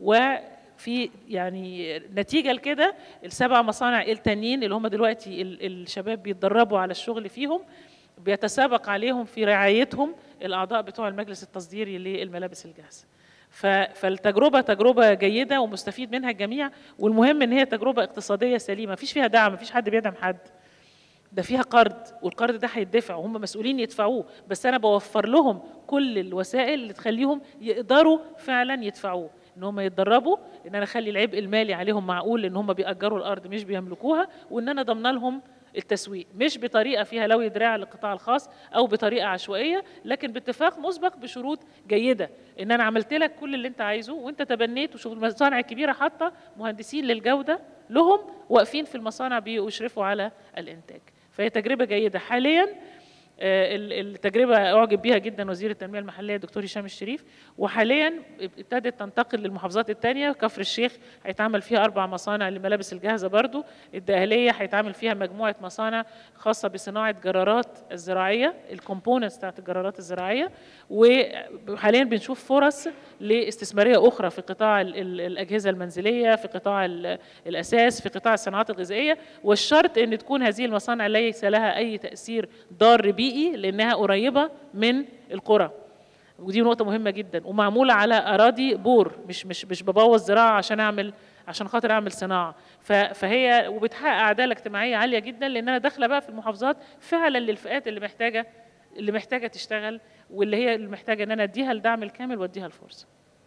وفي يعني نتيجه لكده السبع مصانع التانيين اللي هم دلوقتي ال- الشباب بيتدربوا على الشغل فيهم بيتسابق عليهم في رعايتهم الاعضاء بتوع المجلس التصديري للملابس الجاهزه ف- فالتجربه تجربه جيده ومستفيد منها الجميع والمهم ان هي تجربه اقتصاديه سليمه مفيش فيها دعم مفيش حد بيدعم حد ده فيها قرض والقرض ده هيدفع وهم مسؤولين يدفعوه بس انا بوفر لهم كل الوسائل اللي تخليهم يقدروا فعلا يدفعوه ان هم يتدربوا ان انا اخلي العبء المالي عليهم معقول ان هم بيأجروا الارض مش بيملكوها وان انا ضمن لهم التسويق مش بطريقه فيها لوي دراع للقطاع الخاص او بطريقه عشوائيه لكن باتفاق مسبق بشروط جيده ان انا عملت لك كل اللي انت عايزه وانت تبنيت وشوف المصانع الكبيره حاطه مهندسين للجوده لهم واقفين في المصانع بيشرفوا على الانتاج فهي تجربه جيده حاليا آه، ال- التجربه اعجب بيها جدا وزير التنميه المحليه الدكتور هشام الشريف وحاليا ابتدت تنتقل للمحافظات الثانيه كفر الشيخ هيتعمل فيها اربع مصانع للملابس الجاهزه برضو الدقهليه هيتعمل فيها مجموعه مصانع خاصه بصناعه جرارات الزراعيه الكومبوننتس بتاعت الجرارات الزراعيه وحاليا بنشوف فرص لاستثماريه اخرى في قطاع ال- ال- الاجهزه المنزليه في قطاع ال- الاساس في قطاع الصناعات الغذائيه والشرط ان تكون هذه المصانع ليس لها اي تاثير ضار بيئي لانها قريبه من القرى ودي نقطه مهمه جدا ومعموله على اراضي بور مش مش مش ببوظ زراعه عشان اعمل عشان خاطر اعمل صناعه ف- فهي وبتحقق عداله اجتماعيه عاليه جدا لان انا داخله بقى في المحافظات فعلا للفئات اللي محتاجه اللي محتاجه تشتغل واللي هي اللي محتاجه ان انا اديها الدعم الكامل واديها الفرصه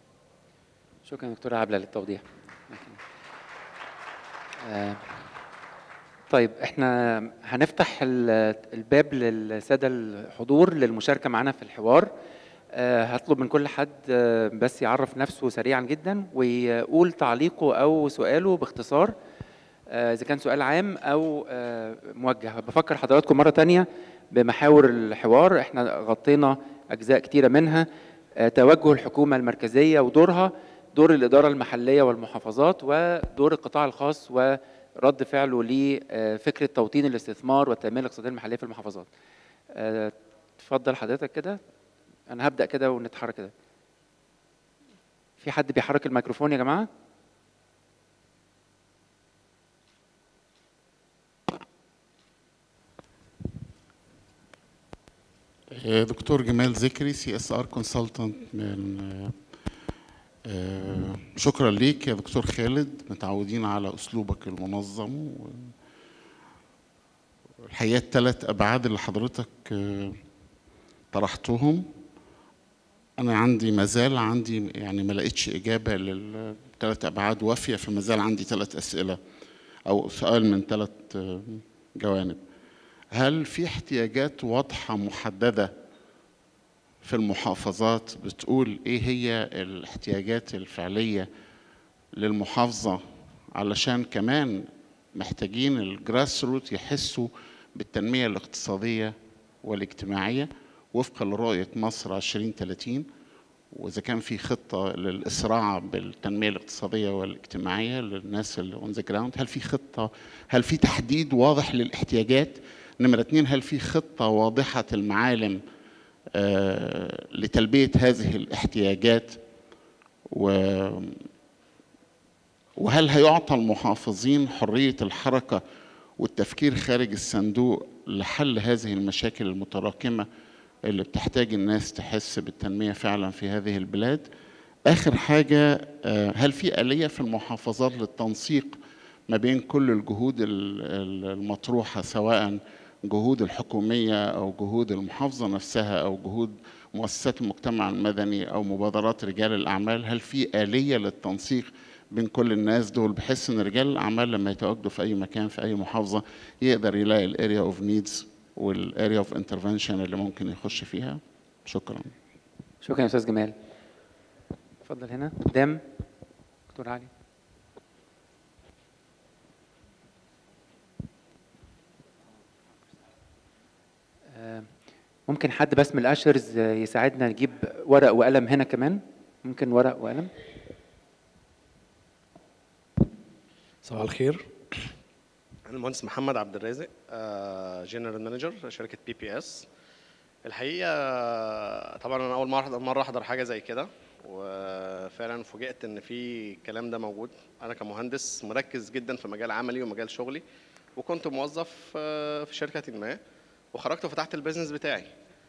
شكرا دكتورة عبلة للتوضيح آه، طيب احنا هنفتح ال- الباب للسادة الحضور للمشاركة معنا في الحوار آه، هطلب من كل حد آه، بس يعرف نفسه سريعا جدا ويقول تعليقه أو سؤاله باختصار آه، إذا كان سؤال عام أو آه، موجه بفكر حضراتكم مرة تانية بمحاور الحوار احنا غطينا أجزاء كتيرة منها آه، توجه الحكومة المركزية ودورها دور الإدارة المحلية والمحافظات ودور القطاع الخاص ورد فعله لفكرة توطين الاستثمار والتنمية الاقتصادية المحلية في المحافظات آه، اتفضل حضرتك كده أنا هبدأ كده ونتحرك كده في حد بيحرك الميكروفون يا جماعة؟ آه، دكتور جمال ذكري سي اس ار كونسلتنت من آه، آه، شكرا ليك يا دكتور خالد متعودين على اسلوبك المنظم و- الحقيقه الثلاث ابعاد اللي حضرتك آه، طرحتهم انا عندي مازال عندي يعني ما لقيتش اجابه للثلاث ابعاد وافيه فما زال عندي ثلاث اسئله او سؤال من ثلاث جوانب هل في احتياجات واضحة محددة في المحافظات بتقول ايه هي الاحتياجات الفعلية للمحافظة علشان كمان محتاجين الجراس روت يحسوا بالتنمية الاقتصادية والاجتماعية وفقا لرؤية مصر 2030 وإذا كان في خطة للإسراع بالتنمية الاقتصادية والاجتماعية للناس اللي اون ذا جراوند هل في خطة هل في تحديد واضح للاحتياجات نمرة اتنين هل في خطة واضحة المعالم آه لتلبية هذه الاحتياجات و وهل هيعطى المحافظين حرية الحركة والتفكير خارج الصندوق لحل هذه المشاكل المتراكمة اللي بتحتاج الناس تحس بالتنمية فعلا في هذه البلاد آخر حاجة آه، هل في آلية في المحافظات للتنسيق ما بين كل الجهود ال- ال- المطروحة سواء جهود الحكومية أو جهود المحافظة نفسها أو جهود مؤسسات المجتمع المدني أو مبادرات رجال الأعمال هل في آلية للتنسيق بين كل الناس دول بحيث ان رجال الاعمال لما يتواجدوا في اي مكان في اي محافظه يقدر يلاقي الاريا اوف نيدز والاريا اوف انترفنشن اللي ممكن يخش فيها شكرا شكرا يا استاذ جمال اتفضل هنا قدام دكتور علي آه، ممكن حد بس من الاشرز آه، يساعدنا نجيب ورق وقلم هنا كمان ممكن ورق وقلم صباح الخير انا المهندس محمد عبد الرازق جنرال مانجر شركه بي بي اس الحقيقه آه، طبعا انا اول مره مره احضر حاجه زي كده وفعلا فوجئت ان في الكلام ده موجود انا كمهندس مركز جدا في مجال عملي ومجال شغلي وكنت موظف آه، في شركه ما وخرجت وفتحت البيزنس بتاعي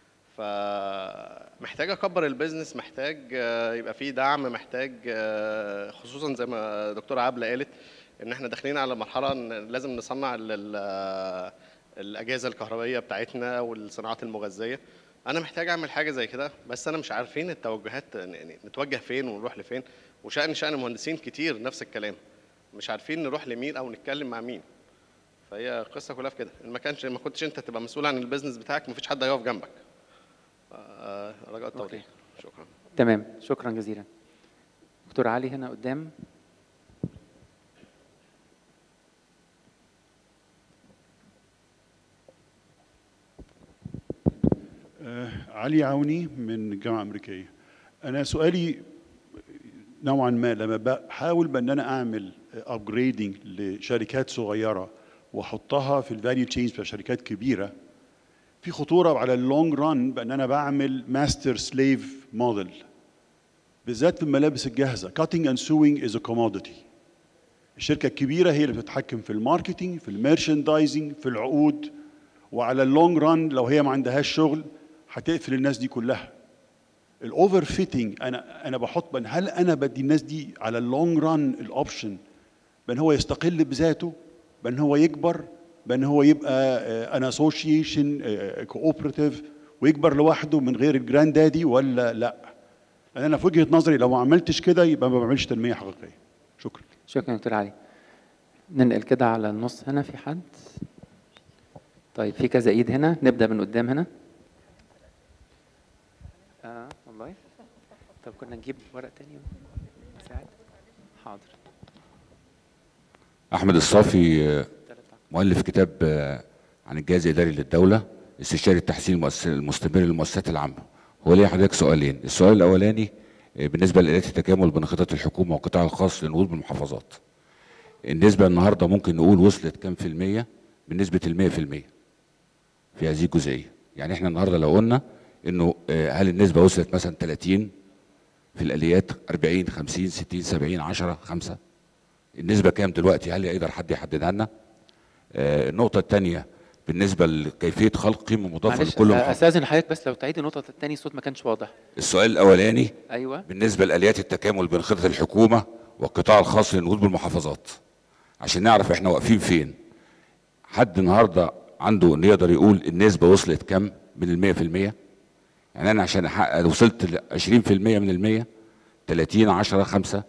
فمحتاج اكبر البيزنس محتاج آه، يبقى فيه دعم محتاج آه، خصوصا زي ما دكتوره عبله قالت ان احنا داخلين على مرحله إن لازم نصنع ال- ال- الاجهزه الكهربائيه بتاعتنا والصناعات المغذيه انا محتاج اعمل حاجه زي كده بس انا مش عارفين التوجهات يعني نتوجه فين ونروح لفين وشأن شأن مهندسين كتير نفس الكلام مش عارفين نروح لمين او نتكلم مع مين فهي القصه كلها في كده إن ما كانش ما كنتش انت تبقى مسؤول عن البيزنس بتاعك مفيش حد هيقف جنبك آه، رجاء التوضيح شكرا تمام شكرا جزيلا دكتور علي هنا قدام آه، علي عوني من الجامعة الأمريكية أنا سؤالي نوعا ما لما بحاول بأن أنا أعمل أبجريدنج لشركات صغيرة وأحطها في الفاليو تشينز في شركات كبيرة في خطورة على اللونج ران بأن أنا بعمل ماستر سليف موديل بالذات في الملابس الجاهزة cutting and sewing is a commodity الشركة الكبيرة هي اللي بتتحكم في الماركتينج في الميرشندايزنج في العقود وعلى اللونج ران لو هي ما عندهاش شغل هتقفل الناس دي كلها الاوفر فيتنج انا انا بحط بان هل انا بدي الناس دي على اللونج ران الاوبشن بان هو يستقل بذاته بان هو يكبر بان هو يبقى ان اسوشيشن كوبراتيف ويكبر لوحده من غير الجراند دادي ولا لا لان انا في وجهه نظري لو ما عملتش كده يبقى ما بعملش تنميه حقيقيه شكرا شكرا دكتور علي ننقل كده على النص هنا في حد طيب في كذا ايد هنا نبدا من قدام هنا اه والله طب كنا نجيب ورق تاني نساعد حاضر احمد الصافي آه، مؤلف كتاب آه، عن الجهاز الاداري للدوله استشاري التحسين المؤس- المستمر للمؤسسات العامه هو ليه حضرتك سؤالين السؤال الاولاني آه، بالنسبه لآلات التكامل بين خطط الحكومه والقطاع الخاص للنهوض بالمحافظات النسبه النهارده ممكن نقول وصلت كام في الميه بنسبه المية في المية في هذه الجزئيه يعني احنا النهارده لو قلنا انه آه، هل النسبه وصلت مثلا 30 في الاليات 40 50 60 70 10 5 النسبة كام دلوقتي هل يقدر حد يحددها لنا؟ آه النقطة الثانية بالنسبة لكيفية خلق قيمة مضافة معلش لكل آه، محافظة استاذن حضرتك بس لو تعيد النقطه الثانيه الصوت ما كانش واضح السؤال الأولاني ايوه بالنسبة لآليات التكامل بين خطط الحكومة والقطاع الخاص للنهوض بالمحافظات عشان نعرف احنا واقفين فين حد النهاردة عنده انه يقدر يقول النسبة وصلت كام من المية في المية يعني أنا عشان أحقق وصلت ل 20% من المية 30 10 5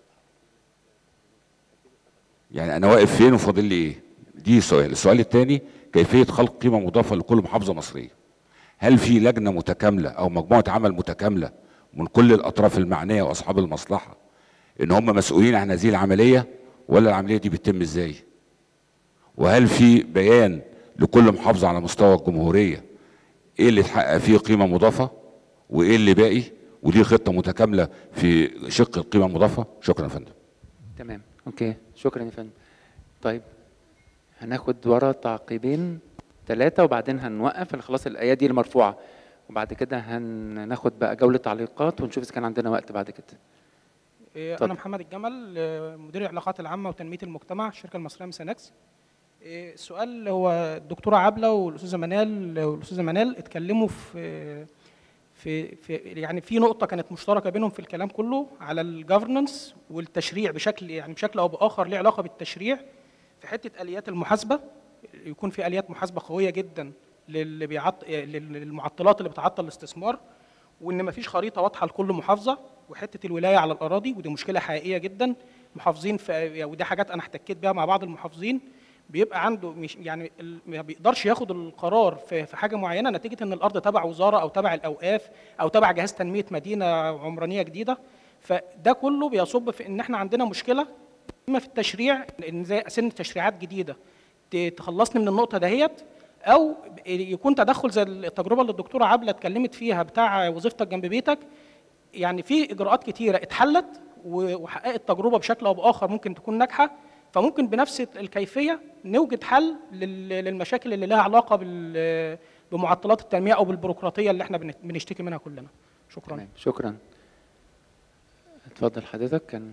يعني انا واقف فين وفاضل لي ايه دي سؤال السؤال الثاني كيفيه خلق قيمه مضافه لكل محافظه مصريه هل في لجنه متكامله او مجموعه عمل متكامله من كل الاطراف المعنيه واصحاب المصلحه ان هم مسؤولين عن هذه العمليه ولا العمليه دي بتتم ازاي وهل في بيان لكل محافظه على مستوى الجمهوريه ايه اللي اتحقق فيه قيمه مضافه وايه اللي باقي ودي خطه متكامله في شق القيمه المضافه شكرا يا فندم تمام اوكي شكرا يا فندم طيب هناخد ورا تعقيبين ثلاثة وبعدين هنوقف خلاص الآيات دي المرفوعة وبعد كده هناخد بقى جولة تعليقات ونشوف إذا كان عندنا وقت بعد كده إيه، اتفضل. أنا محمد الجمل آه، مدير العلاقات العامة وتنمية المجتمع الشركة المصرية مسانكس إيه، السؤال هو الدكتورة عبلة والأستاذة منال والأستاذة منال اتكلموا في في في يعني في نقطة كانت مشتركة بينهم في الكلام كله على الجفرنس والتشريع بشكل يعني بشكل أو بآخر ليه علاقة بالتشريع في حتة آليات المحاسبة يكون في آليات محاسبة قوية جدا للي بيعط للمعطلات اللي بتعطل الاستثمار وان مفيش خريطه واضحه لكل محافظه وحته الولايه على الاراضي ودي مشكله حقيقيه جدا محافظين في ودي حاجات انا احتكيت بيها مع بعض المحافظين بيبقى عنده مش يعني ال- ما بيقدرش ياخد القرار في في حاجه معينه نتيجه ان الارض تبع وزاره او تبع الاوقاف او تبع جهاز تنميه مدينه عمرانيه جديده فده كله بيصب في ان احنا عندنا مشكله اما في التشريع ان زي سن تشريعات جديده ت- تخلصني من النقطه دهيت او يكون تدخل زي التجربه اللي الدكتوره عبله اتكلمت فيها بتاع وظيفتك جنب بيتك يعني في اجراءات كتيره اتحلت و- وحققت تجربه بشكل او باخر ممكن تكون ناجحه فممكن بنفس الكيفيه نوجد حل لل- للمشاكل اللي لها علاقه بال- بمعطلات التنميه او بالبيروقراطيه اللي احنا بن- بنشتكي منها كلنا شكرا تمام شكرا اتفضل حضرتك كان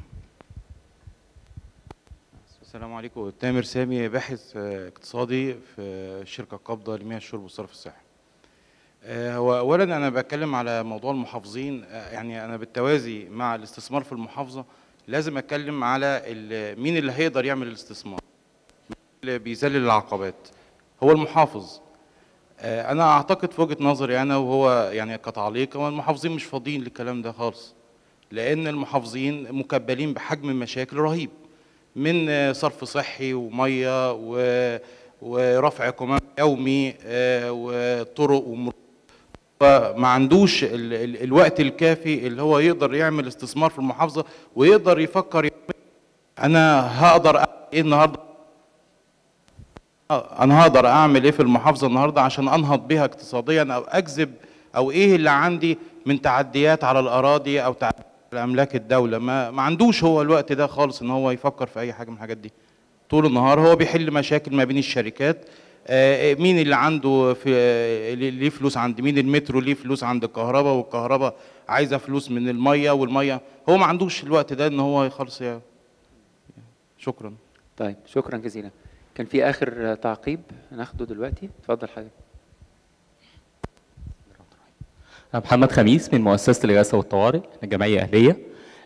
السلام عليكم تامر سامي باحث آه، اقتصادي في شركة قابضة لمياه الشرب والصرف الصحي آه، هو أولا أنا بتكلم على موضوع المحافظين آه، يعني أنا بالتوازي مع الاستثمار في المحافظة لازم أتكلم على ال- مين اللي هيقدر يعمل الاستثمار مين اللي بيذلل العقبات هو المحافظ آه، أنا أعتقد في وجهة نظري أنا وهو يعني كتعليق هو المحافظين مش فاضيين للكلام ده خالص لأن المحافظين مكبلين بحجم مشاكل رهيب من آه، صرف صحي وميه و- ورفع قمام يومي آه، وطرق ومرور فما عندوش ال- ال- الوقت الكافي اللي هو يقدر يعمل استثمار في المحافظه ويقدر يفكر يعمل انا هقدر أعمل ايه النهارده آه، انا هقدر اعمل ايه في المحافظه النهارده عشان انهض بها اقتصاديا او اجذب او ايه اللي عندي من تعديات على الاراضي او تعديات على املاك الدوله ما ما عندوش هو الوقت ده خالص ان هو يفكر في اي حاجه من الحاجات دي طول النهار هو بيحل مشاكل ما بين الشركات آه، مين اللي عنده في آه، ليه فلوس عند مين المترو ليه فلوس عند الكهرباء والكهرباء عايزه فلوس من الميه والميه هو ما عندوش الوقت ده ان هو يخلص يا- شكرا طيب شكرا جزيلا كان في اخر تعقيب هناخده دلوقتي اتفضل حضرتك أنا محمد خميس من مؤسسة الإغاثة والطوارئ إحنا جمعية أهلية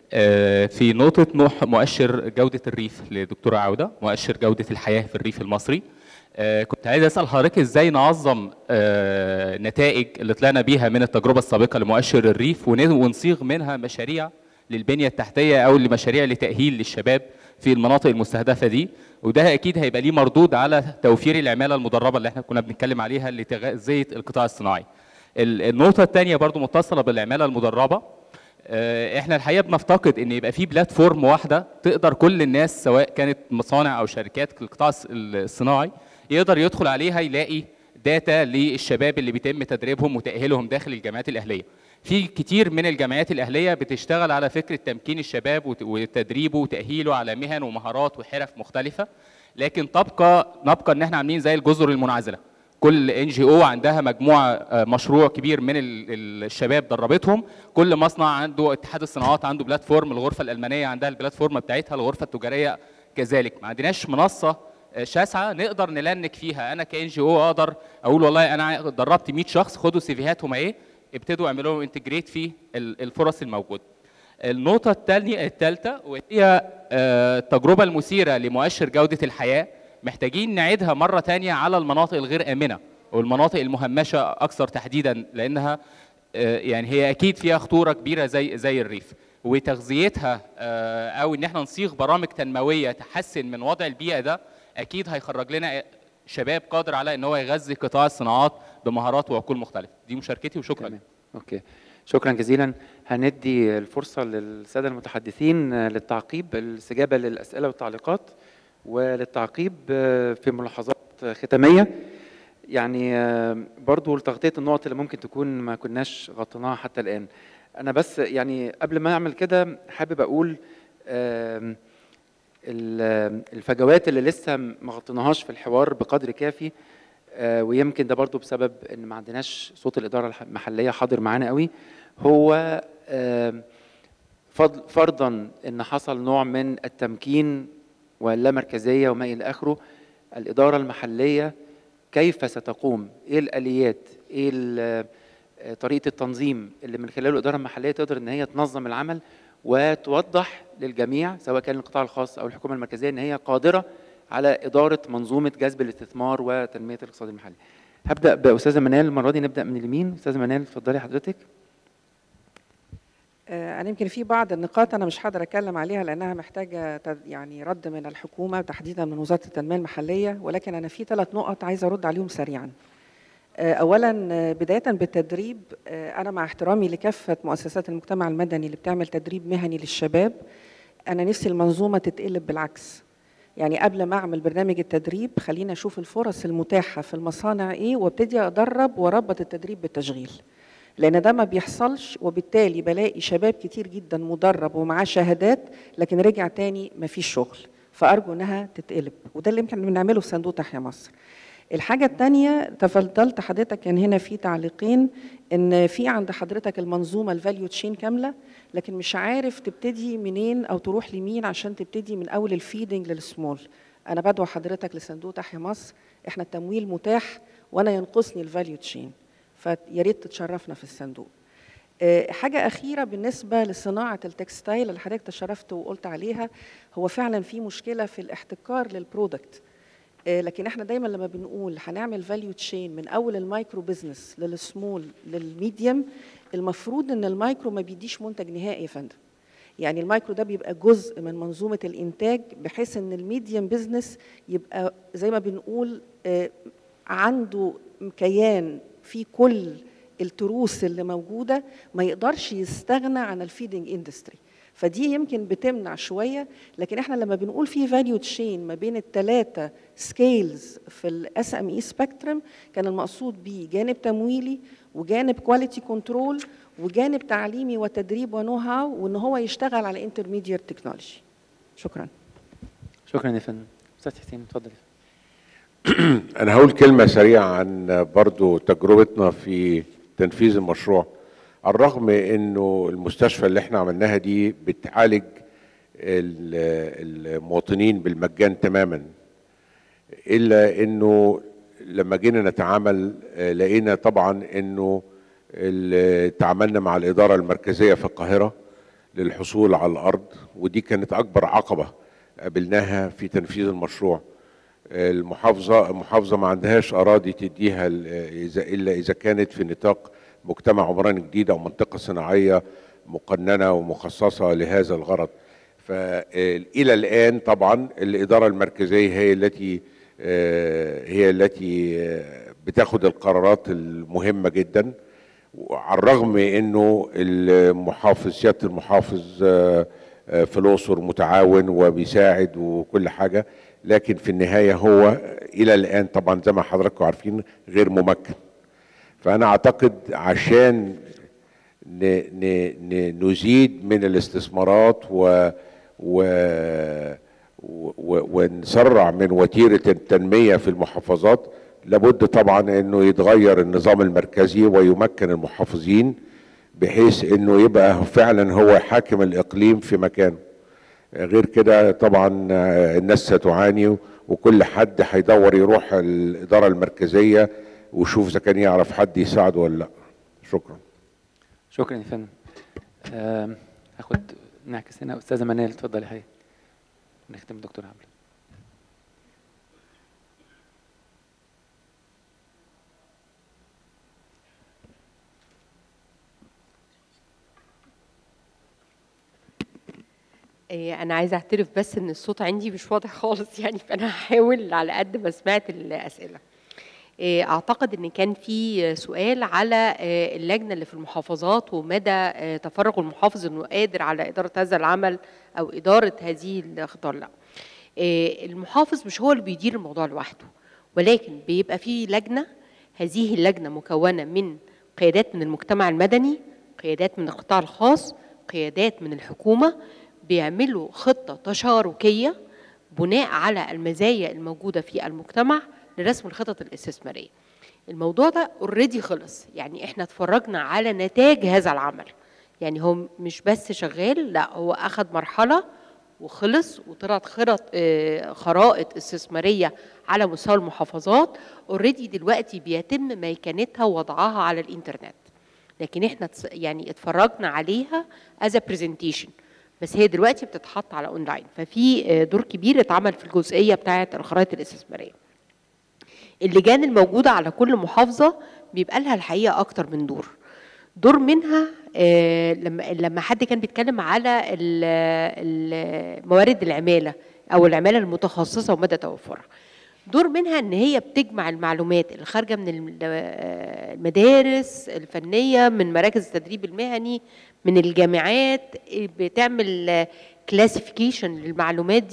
آه، في نقطة نوح مؤشر جودة الريف لدكتورة عودة مؤشر جودة الحياة في الريف المصري آه، كنت عايز أسأل حضرتك إزاي نعظم آه، نتائج اللي طلعنا بيها من التجربة السابقة لمؤشر الريف ون- ونصيغ منها مشاريع للبنية التحتية أو لمشاريع لتأهيل للشباب في المناطق المستهدفة دي وده أكيد هيبقى ليه مردود على توفير العمالة المدربة اللي احنا كنا بنتكلم عليها لتغذية القطاع الصناعي ال- النقطة الثانية برضو متصلة بالعمالة المدربة آه، احنا الحقيقة بنفتقد ان يبقى في بلاتفورم واحدة تقدر كل الناس سواء كانت مصانع او شركات في القطاع الص- الصناعي يقدر يدخل عليها يلاقي داتا للشباب اللي بيتم تدريبهم وتأهيلهم داخل الجامعات الأهلية في كتير من الجامعات الأهلية بتشتغل على فكرة تمكين الشباب وت- وتدريبه وتأهيله على مهن ومهارات وحرف مختلفة لكن تبقى نبقى ان احنا عاملين زي الجزر المنعزله كل ان جي او عندها مجموعه آه، مشروع كبير من ال- ال- الشباب دربتهم كل مصنع عنده اتحاد الصناعات عنده بلاتفورم الغرفه الالمانيه عندها البلاتفورم بتاعتها الغرفه التجاريه كذلك ما عندناش منصه آه، شاسعه نقدر نلنك فيها انا كان جي او اقدر اقول والله انا دربت 100 شخص خدوا سيفيهاتهم ايه ابتدوا اعملوا لهم انتجريت في ال- الفرص الموجوده النقطة الثانية الثالثة وهي آه، التجربة المثيرة لمؤشر جودة الحياة محتاجين نعيدها مرة تانية على المناطق الغير آمنة والمناطق المهمشة أكثر تحديدا لأنها آه، يعني هي أكيد فيها خطورة كبيرة زي زي الريف وتغذيتها آه، أو إن احنا نصيغ برامج تنموية تحسن من وضع البيئة ده أكيد هيخرج لنا شباب قادر على إن هو يغذي قطاع الصناعات بمهارات وعقول مختلفة دي مشاركتي وشكرا تمام. اوكي شكرا جزيلا هندي الفرصة للسادة المتحدثين آه، للتعقيب الاستجابة للأسئلة والتعليقات وللتعقيب آه، في ملاحظات آه، ختامية يعني آه، برضو لتغطية النقط اللي ممكن تكون ما كناش غطيناها حتى الآن أنا بس يعني قبل ما أعمل كده حابب أقول آم، ال- الفجوات اللي لسه ما غطيناهاش في الحوار بقدر كافي آه، ويمكن ده برضو بسبب ان ما عندناش صوت الاداره الح- المحليه حاضر معانا قوي هو آم، فضل فرضا ان حصل نوع من التمكين واللامركزيه وما الى اخره الاداره المحليه كيف ستقوم ايه الاليات ايه ال- آه، طريقه التنظيم اللي من خلاله الاداره المحليه تقدر ان هي تنظم العمل وتوضح للجميع سواء كان القطاع الخاص او الحكومه المركزيه ان هي قادره على اداره منظومه جذب الاستثمار وتنميه الاقتصاد المحلي. هبدا باستاذه منال المره دي نبدا من اليمين استاذه منال اتفضلي حضرتك. آه، أنا يمكن في بعض النقاط أنا مش هقدر أتكلم عليها لأنها محتاجة تد- يعني رد من الحكومة تحديدا من وزارة التنمية المحلية ولكن أنا في ثلاث نقط عايزة أرد عليهم سريعا. آه، أولا آه، بداية بالتدريب آه، أنا مع احترامي لكافة مؤسسات المجتمع المدني اللي بتعمل تدريب مهني للشباب أنا نفسي المنظومة تتقلب بالعكس. يعني قبل ما اعمل برنامج التدريب خليني اشوف الفرص المتاحه في المصانع ايه وابتدي ادرب واربط التدريب بالتشغيل لان ده ما بيحصلش وبالتالي بلاقي شباب كتير جدا مدرب ومعاه شهادات لكن رجع تاني ما فيش شغل فارجو انها تتقلب وده اللي يمكن بنعمله في صندوق تحيا مصر الحاجة التانية تفضلت حضرتك كان هنا في تعليقين ان في عند حضرتك المنظومة الفاليو تشين كاملة لكن مش عارف تبتدي منين او تروح لمين عشان تبتدي من اول الفيدنج للسمول انا بدعو حضرتك لصندوق تحيا مصر احنا التمويل متاح وانا ينقصني الفاليو تشين فيا ريت تتشرفنا في الصندوق آه، حاجة أخيرة بالنسبة لصناعة التكستايل اللي حضرتك تشرفت وقلت عليها هو فعلا في مشكلة في الاحتكار للبرودكت آه، لكن احنا دايما لما بنقول هنعمل فاليو تشين من اول المايكرو بزنس للسمول للميديوم المفروض ان المايكرو ما بيديش منتج نهائي يا فندم يعني المايكرو ده بيبقى جزء من منظومه الانتاج بحيث ان الميديوم بزنس يبقى زي ما بنقول آه، عنده كيان في كل التروس اللي موجوده ما يقدرش يستغنى عن الفيدنج اندستري فدي يمكن بتمنع شويه لكن احنا لما بنقول في فاليو تشين ما بين الثلاثه سكيلز في الاس ام اي سبيكترم كان المقصود بيه جانب تمويلي وجانب كواليتي كنترول وجانب تعليمي وتدريب ونو هاو وان هو يشتغل على انترميديت تكنولوجي شكرا شكرا يا فندم استاذ حسين اتفضل انا هقول كلمه سريعه عن برضو تجربتنا في تنفيذ المشروع على الرغم انه المستشفى اللي احنا عملناها دي بتعالج ال- المواطنين بالمجان تماما الا انه لما جينا نتعامل آه، لقينا طبعا انه ال- تعاملنا مع الاداره المركزيه في القاهره للحصول على الارض ودي كانت اكبر عقبه قابلناها في تنفيذ المشروع المحافظه المحافظه ما عندهاش اراضي تديها ال- اذا الا اذا كانت في نطاق مجتمع عمراني جديد او منطقه صناعيه مقننه ومخصصه لهذا الغرض فالى الان طبعا الاداره المركزيه هي التي آه، هي التي آه، بتاخد القرارات المهمه جدا وعلى الرغم انه المحافظ سياده المحافظ آه، آه، في الاقصر متعاون وبيساعد وكل حاجه لكن في النهايه هو الى الان طبعا زي ما حضراتكم عارفين غير ممكن فانا اعتقد عشان ن ن ن نزيد من الاستثمارات و و و- ونسرع من وتيره التنميه في المحافظات لابد طبعا انه يتغير النظام المركزي ويمكن المحافظين بحيث انه يبقى فعلا هو حاكم الاقليم في مكانه غير كده طبعا آه، الناس ستعاني وكل حد هيدور يروح الاداره المركزيه ويشوف اذا كان يعرف حد يساعده ولا لا شكرا شكرا يا فندم آم، هاخد نعكس هنا استاذه منال اتفضلي حضرتك نختم دكتور عبد إيه، أنا عايزة أعترف بس إن الصوت عندي مش واضح خالص يعني فأنا هحاول على قد ما سمعت الأسئلة. إيه، أعتقد إن كان في سؤال على آه، اللجنة اللي في المحافظات ومدى آه، تفرغ المحافظ إنه قادر على إدارة هذا العمل أو إدارة هذه الخطار لا. إيه، المحافظ مش هو اللي بيدير الموضوع لوحده ولكن بيبقى في لجنة هذه اللجنة مكونة من قيادات من المجتمع المدني قيادات من القطاع الخاص قيادات من الحكومة بيعملوا خطة تشاركية بناء على المزايا الموجودة في المجتمع لرسم الخطط الاستثمارية الموضوع ده اوريدي خلص يعني احنا اتفرجنا على نتاج هذا العمل يعني هو مش بس شغال لا هو اخذ مرحلة وخلص وطلعت خرط آه، خرائط استثماريه على مستوى المحافظات اوريدي دلوقتي بيتم ميكنتها ووضعها على الانترنت لكن احنا تس- يعني اتفرجنا عليها از برزنتيشن بس هي دلوقتي بتتحط على اونلاين ففي آه، دور كبير اتعمل في الجزئيه بتاعه الخرائط الاستثماريه اللجان الموجوده على كل محافظه بيبقى لها الحقيقه اكتر من دور دور منها آه، لما لما حد كان بيتكلم على ال- ال- موارد العماله او العماله المتخصصه ومدى توفرها دور منها ان هي بتجمع المعلومات اللي خارجه من الم- آه، المدارس الفنيه من مراكز التدريب المهني من الجامعات بتعمل كلاسيفيكيشن للمعلومات دي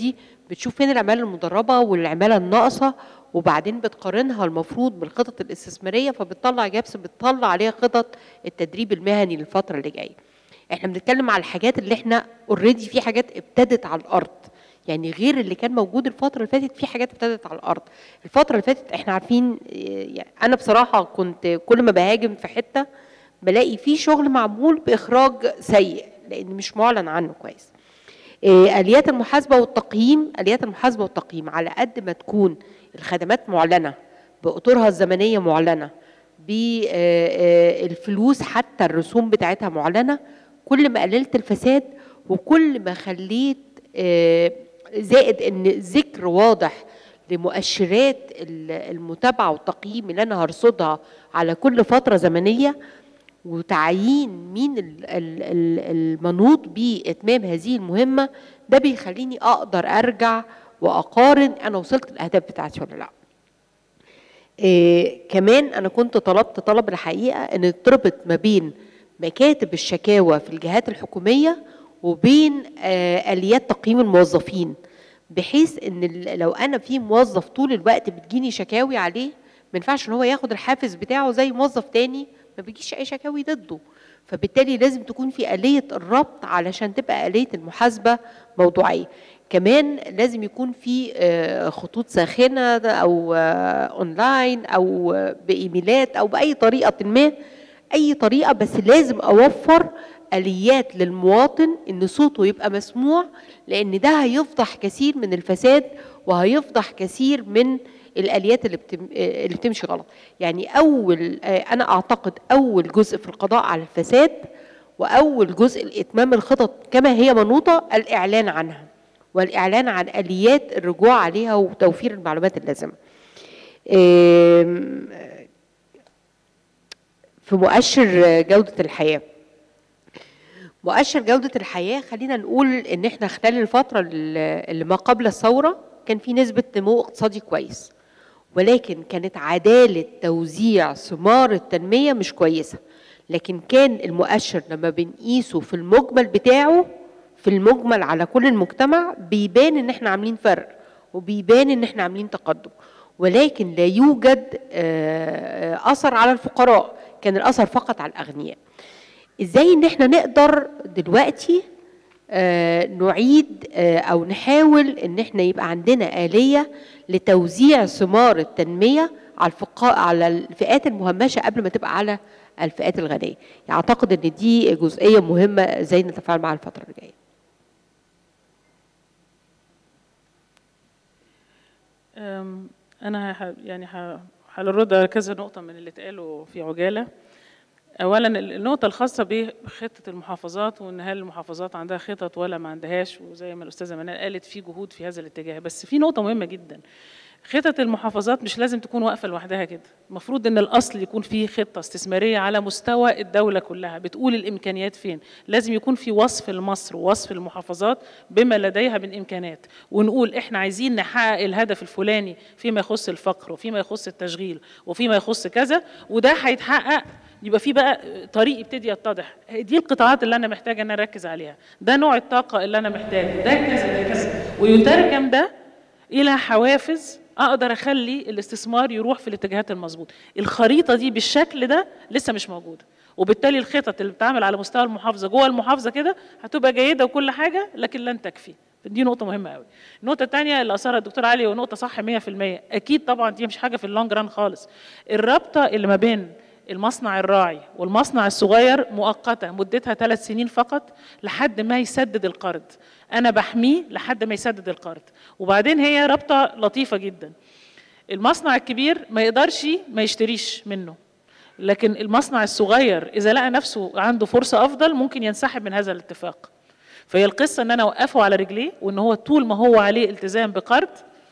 بتشوف فين العماله المدربه والعماله الناقصه وبعدين بتقارنها المفروض بالخطط الاستثماريه فبتطلع جابس بتطلع عليها خطط التدريب المهني للفتره اللي جايه احنا بنتكلم على الحاجات اللي احنا اوريدي في حاجات ابتدت على الارض يعني غير اللي كان موجود الفتره اللي فاتت في حاجات ابتدت على الارض الفتره اللي فاتت احنا عارفين يعني انا بصراحه كنت كل ما بهاجم في حته بلاقي في شغل معمول باخراج سيء لان مش معلن عنه كويس إيه، اليات المحاسبه والتقييم اليات المحاسبه والتقييم على قد ما تكون الخدمات معلنه باطورها الزمنيه معلنه بالفلوس حتى الرسوم بتاعتها معلنه كل ما قللت الفساد وكل ما خليت آه، زائد ان ذكر واضح لمؤشرات ال- المتابعه والتقييم اللي انا هرصدها على كل فتره زمنيه وتعيين مين ال- ال- ال- المنوط باتمام هذه المهمه ده بيخليني اقدر ارجع واقارن انا وصلت الاهداف بتاعتي ولا لا إيه كمان انا كنت طلبت طلب الحقيقه ان تربط ما بين مكاتب الشكاوى في الجهات الحكوميه وبين آه اليات تقييم الموظفين بحيث ان ال- لو انا في موظف طول الوقت بتجيني شكاوي عليه ما ينفعش ان هو ياخد الحافز بتاعه زي موظف تاني ما بيجيش اي شكاوي ضده فبالتالي لازم تكون في آلية الربط علشان تبقى آلية المحاسبة موضوعية كمان لازم يكون في آه، خطوط ساخنة أو آه، أونلاين أو آه، بإيميلات أو بأي طريقة ما أي طريقة بس لازم أوفر آليات للمواطن إن صوته يبقى مسموع لأن ده هيفضح كثير من الفساد وهيفضح كثير من الاليات اللي بتم اللي بتمشي غلط يعني اول آه، انا اعتقد اول جزء في القضاء على الفساد واول جزء لاتمام الخطط كما هي منوطه الاعلان عنها والاعلان عن اليات الرجوع عليها وتوفير المعلومات اللازمه آم، في مؤشر جوده الحياه مؤشر جودة الحياة خلينا نقول إن إحنا خلال الفترة اللي اللي ما قبل الثورة كان في نسبة نمو اقتصادي كويس ولكن كانت عدالة توزيع ثمار التنمية مش كويسة لكن كان المؤشر لما بنقيسه في المجمل بتاعه في المجمل على كل المجتمع بيبان إن إحنا عاملين فرق وبيبان إن إحنا عاملين تقدم ولكن لا يوجد آه، آه، أثر على الفقراء كان الأثر فقط على الأغنياء ازاي ان احنا نقدر دلوقتي آه، نعيد آه، او نحاول ان احنا يبقى عندنا آلية لتوزيع ثمار التنمية على الفقاء على الفئات المهمشة قبل ما تبقى على الفئات الغنية يعني اعتقد ان دي جزئية مهمة ازاي نتفاعل معاها الفترة اللي جاية أم، انا ح- يعني ح- هنرد على كذا نقطه من اللي اتقالوا في عجاله اولا ال- النقطه الخاصه بخطه المحافظات وان هل المحافظات عندها خطط ولا ما عندهاش وزي ما الاستاذه منال قالت في جهود في هذا الاتجاه بس في نقطه مهمه جدا خطط المحافظات مش لازم تكون واقفه لوحدها كده المفروض ان الاصل يكون في خطه استثماريه على مستوى الدوله كلها بتقول الامكانيات فين لازم يكون في وصف لمصر ووصف المحافظات بما لديها من امكانات ونقول احنا عايزين نحقق الهدف الفلاني فيما يخص الفقر وفيما يخص التشغيل وفيما يخص كذا وده هيتحقق يبقى في بقى طريق يبتدي يتضح دي القطاعات اللي انا محتاجه ان أنا اركز عليها ده نوع الطاقه اللي انا محتاجه ده كذا ده كذا ويترجم ده الى حوافز اقدر اخلي الاستثمار يروح في الاتجاهات المظبوطه الخريطه دي بالشكل ده لسه مش موجوده وبالتالي الخطط اللي بتتعمل على مستوى المحافظه جوه المحافظه كده هتبقى جيده وكل حاجه لكن لن تكفي دي نقطة مهمة قوي. النقطة الثانية اللي أثرها الدكتور علي ونقطة صح 100% أكيد طبعا دي مش حاجة في اللونج ران خالص. الرابطة اللي ما بين المصنع الراعي والمصنع الصغير مؤقتة مدتها ثلاث سنين فقط لحد ما يسدد القرض أنا بحميه لحد ما يسدد القرض وبعدين هي رابطة لطيفة جدا المصنع الكبير ما يقدرش ما يشتريش منه لكن المصنع الصغير إذا لقى نفسه عنده فرصة أفضل ممكن ينسحب من هذا الاتفاق فهي القصة أن أنا أوقفه على رجليه وأن هو طول ما هو عليه التزام بقرض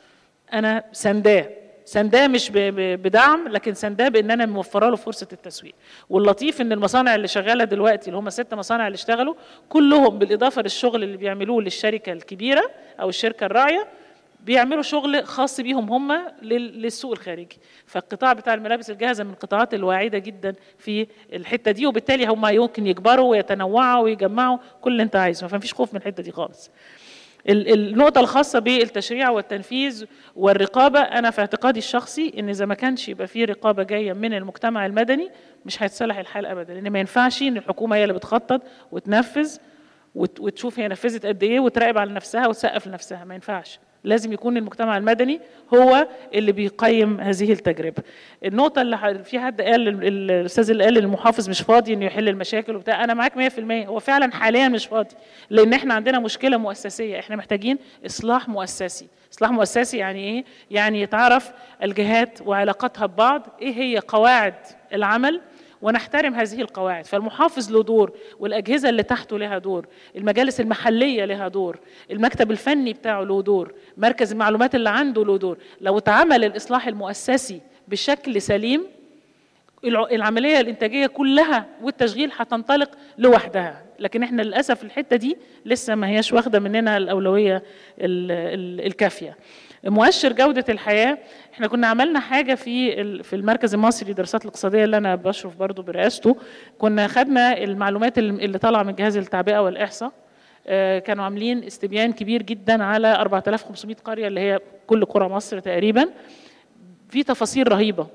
أنا سنداه سنداه مش ب- ب- بدعم لكن سنداه بان انا موفره له فرصه التسويق واللطيف ان المصانع اللي شغاله دلوقتي اللي هم ست مصانع اللي اشتغلوا كلهم بالاضافه للشغل اللي بيعملوه للشركه الكبيره او الشركه الراعيه بيعملوا شغل خاص بيهم هم لل- للسوق الخارجي فالقطاع بتاع الملابس الجاهزه من القطاعات الواعده جدا في الحته دي وبالتالي هم يمكن يكبروا ويتنوعوا ويجمعوا كل اللي انت عايزه فمفيش خوف من الحته دي خالص ال- النقطة الخاصة بالتشريع والتنفيذ والرقابة أنا في اعتقادي الشخصي إن إذا ما كانش يبقى في رقابة جاية من المجتمع المدني مش هيتصلح الحال أبدا لأن ما ينفعش إن الحكومة هي اللي بتخطط وتنفذ وت- وتشوف هي نفذت قد إيه وتراقب على نفسها وتسقف لنفسها ما ينفعش لازم يكون المجتمع المدني هو اللي بيقيم هذه التجربه. النقطه اللي ح- في حد قال ال- ال- الاستاذ اللي قال المحافظ مش فاضي انه يحل المشاكل وبتاع انا معاك 100% هو فعلا حاليا مش فاضي لان احنا عندنا مشكله مؤسسيه احنا محتاجين اصلاح مؤسسي. اصلاح مؤسسي يعني ايه؟ يعني يتعرف الجهات وعلاقاتها ببعض ايه هي قواعد العمل ونحترم هذه القواعد فالمحافظ له دور والأجهزة اللي تحته لها دور المجالس المحلية لها دور المكتب الفني بتاعه له دور مركز المعلومات اللي عنده له دور لو اتعمل الإصلاح المؤسسي بشكل سليم الع- العملية الإنتاجية كلها والتشغيل هتنطلق لوحدها لكن احنا للأسف الحتة دي لسه ما هياش واخدة مننا الأولوية ال- ال- الكافية مؤشر جودة الحياة احنا كنا عملنا حاجة في ال- في المركز المصري للدراسات الاقتصادية اللي أنا بشرف برضو برئاسته كنا خدنا المعلومات اللي اللي طالعة من جهاز التعبئة والإحصاء آه، كانوا عاملين استبيان كبير جدا على 4500 قرية اللي هي كل قرى مصر تقريبا في تفاصيل رهيبة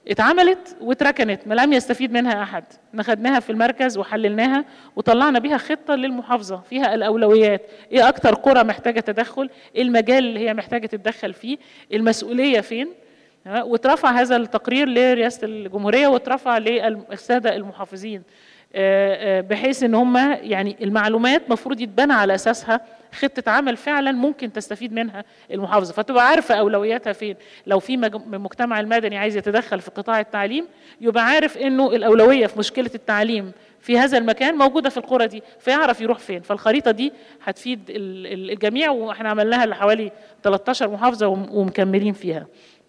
اتعملت واتركنت ما لم يستفيد منها احد احنا خدناها في المركز وحللناها وطلعنا بيها خطه للمحافظه فيها الاولويات ايه اكتر قرى محتاجه تدخل ايه المجال اللي هي محتاجه تتدخل فيه المسؤوليه فين ها، واترفع هذا التقرير لرئاسه الجمهوريه واترفع للساده المحافظين آه، آه، بحيث ان هم يعني المعلومات مفروض يتبنى على اساسها خطه عمل فعلا ممكن تستفيد منها المحافظه فتبقى عارفه اولوياتها فين لو في مج- من المجتمع المدني عايز يتدخل في قطاع التعليم يبقى عارف انه الاولويه في مشكله التعليم في هذا المكان موجوده في القرى دي فيعرف يروح فين فالخريطه دي هتفيد ال- ال- الجميع واحنا عملناها لحوالي 13 محافظه وم- ومكملين فيها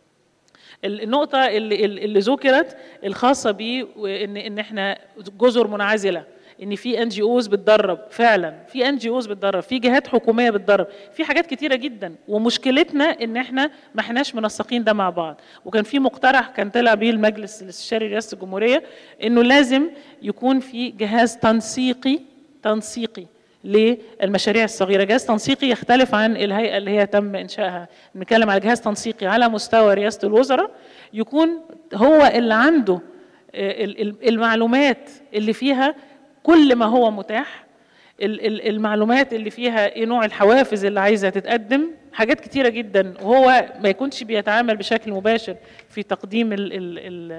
النقطة اللي, اللي ذكرت الخاصة بإن إن إحنا جزر منعزلة إن في ان جي اوز بتدرب فعلا في ان جي اوز بتدرب في جهات حكومية بتدرب في حاجات كتيرة جدا ومشكلتنا إن إحنا ما إحناش منسقين ده مع بعض وكان في مقترح كان طلع بيه المجلس الاستشاري رئاسة الجمهورية إنه لازم يكون في جهاز تنسيقي تنسيقي للمشاريع الصغيره جهاز تنسيقي يختلف عن الهيئه اللي هي تم انشائها بنتكلم على جهاز تنسيقي على مستوى رئاسه الوزراء يكون هو اللي عنده آه، ال- ال- المعلومات اللي فيها كل ما هو متاح ال- ال- المعلومات اللي فيها ايه نوع الحوافز اللي عايزه تتقدم حاجات كتيره جدا وهو ما يكونش بيتعامل بشكل مباشر في تقديم ال ال ال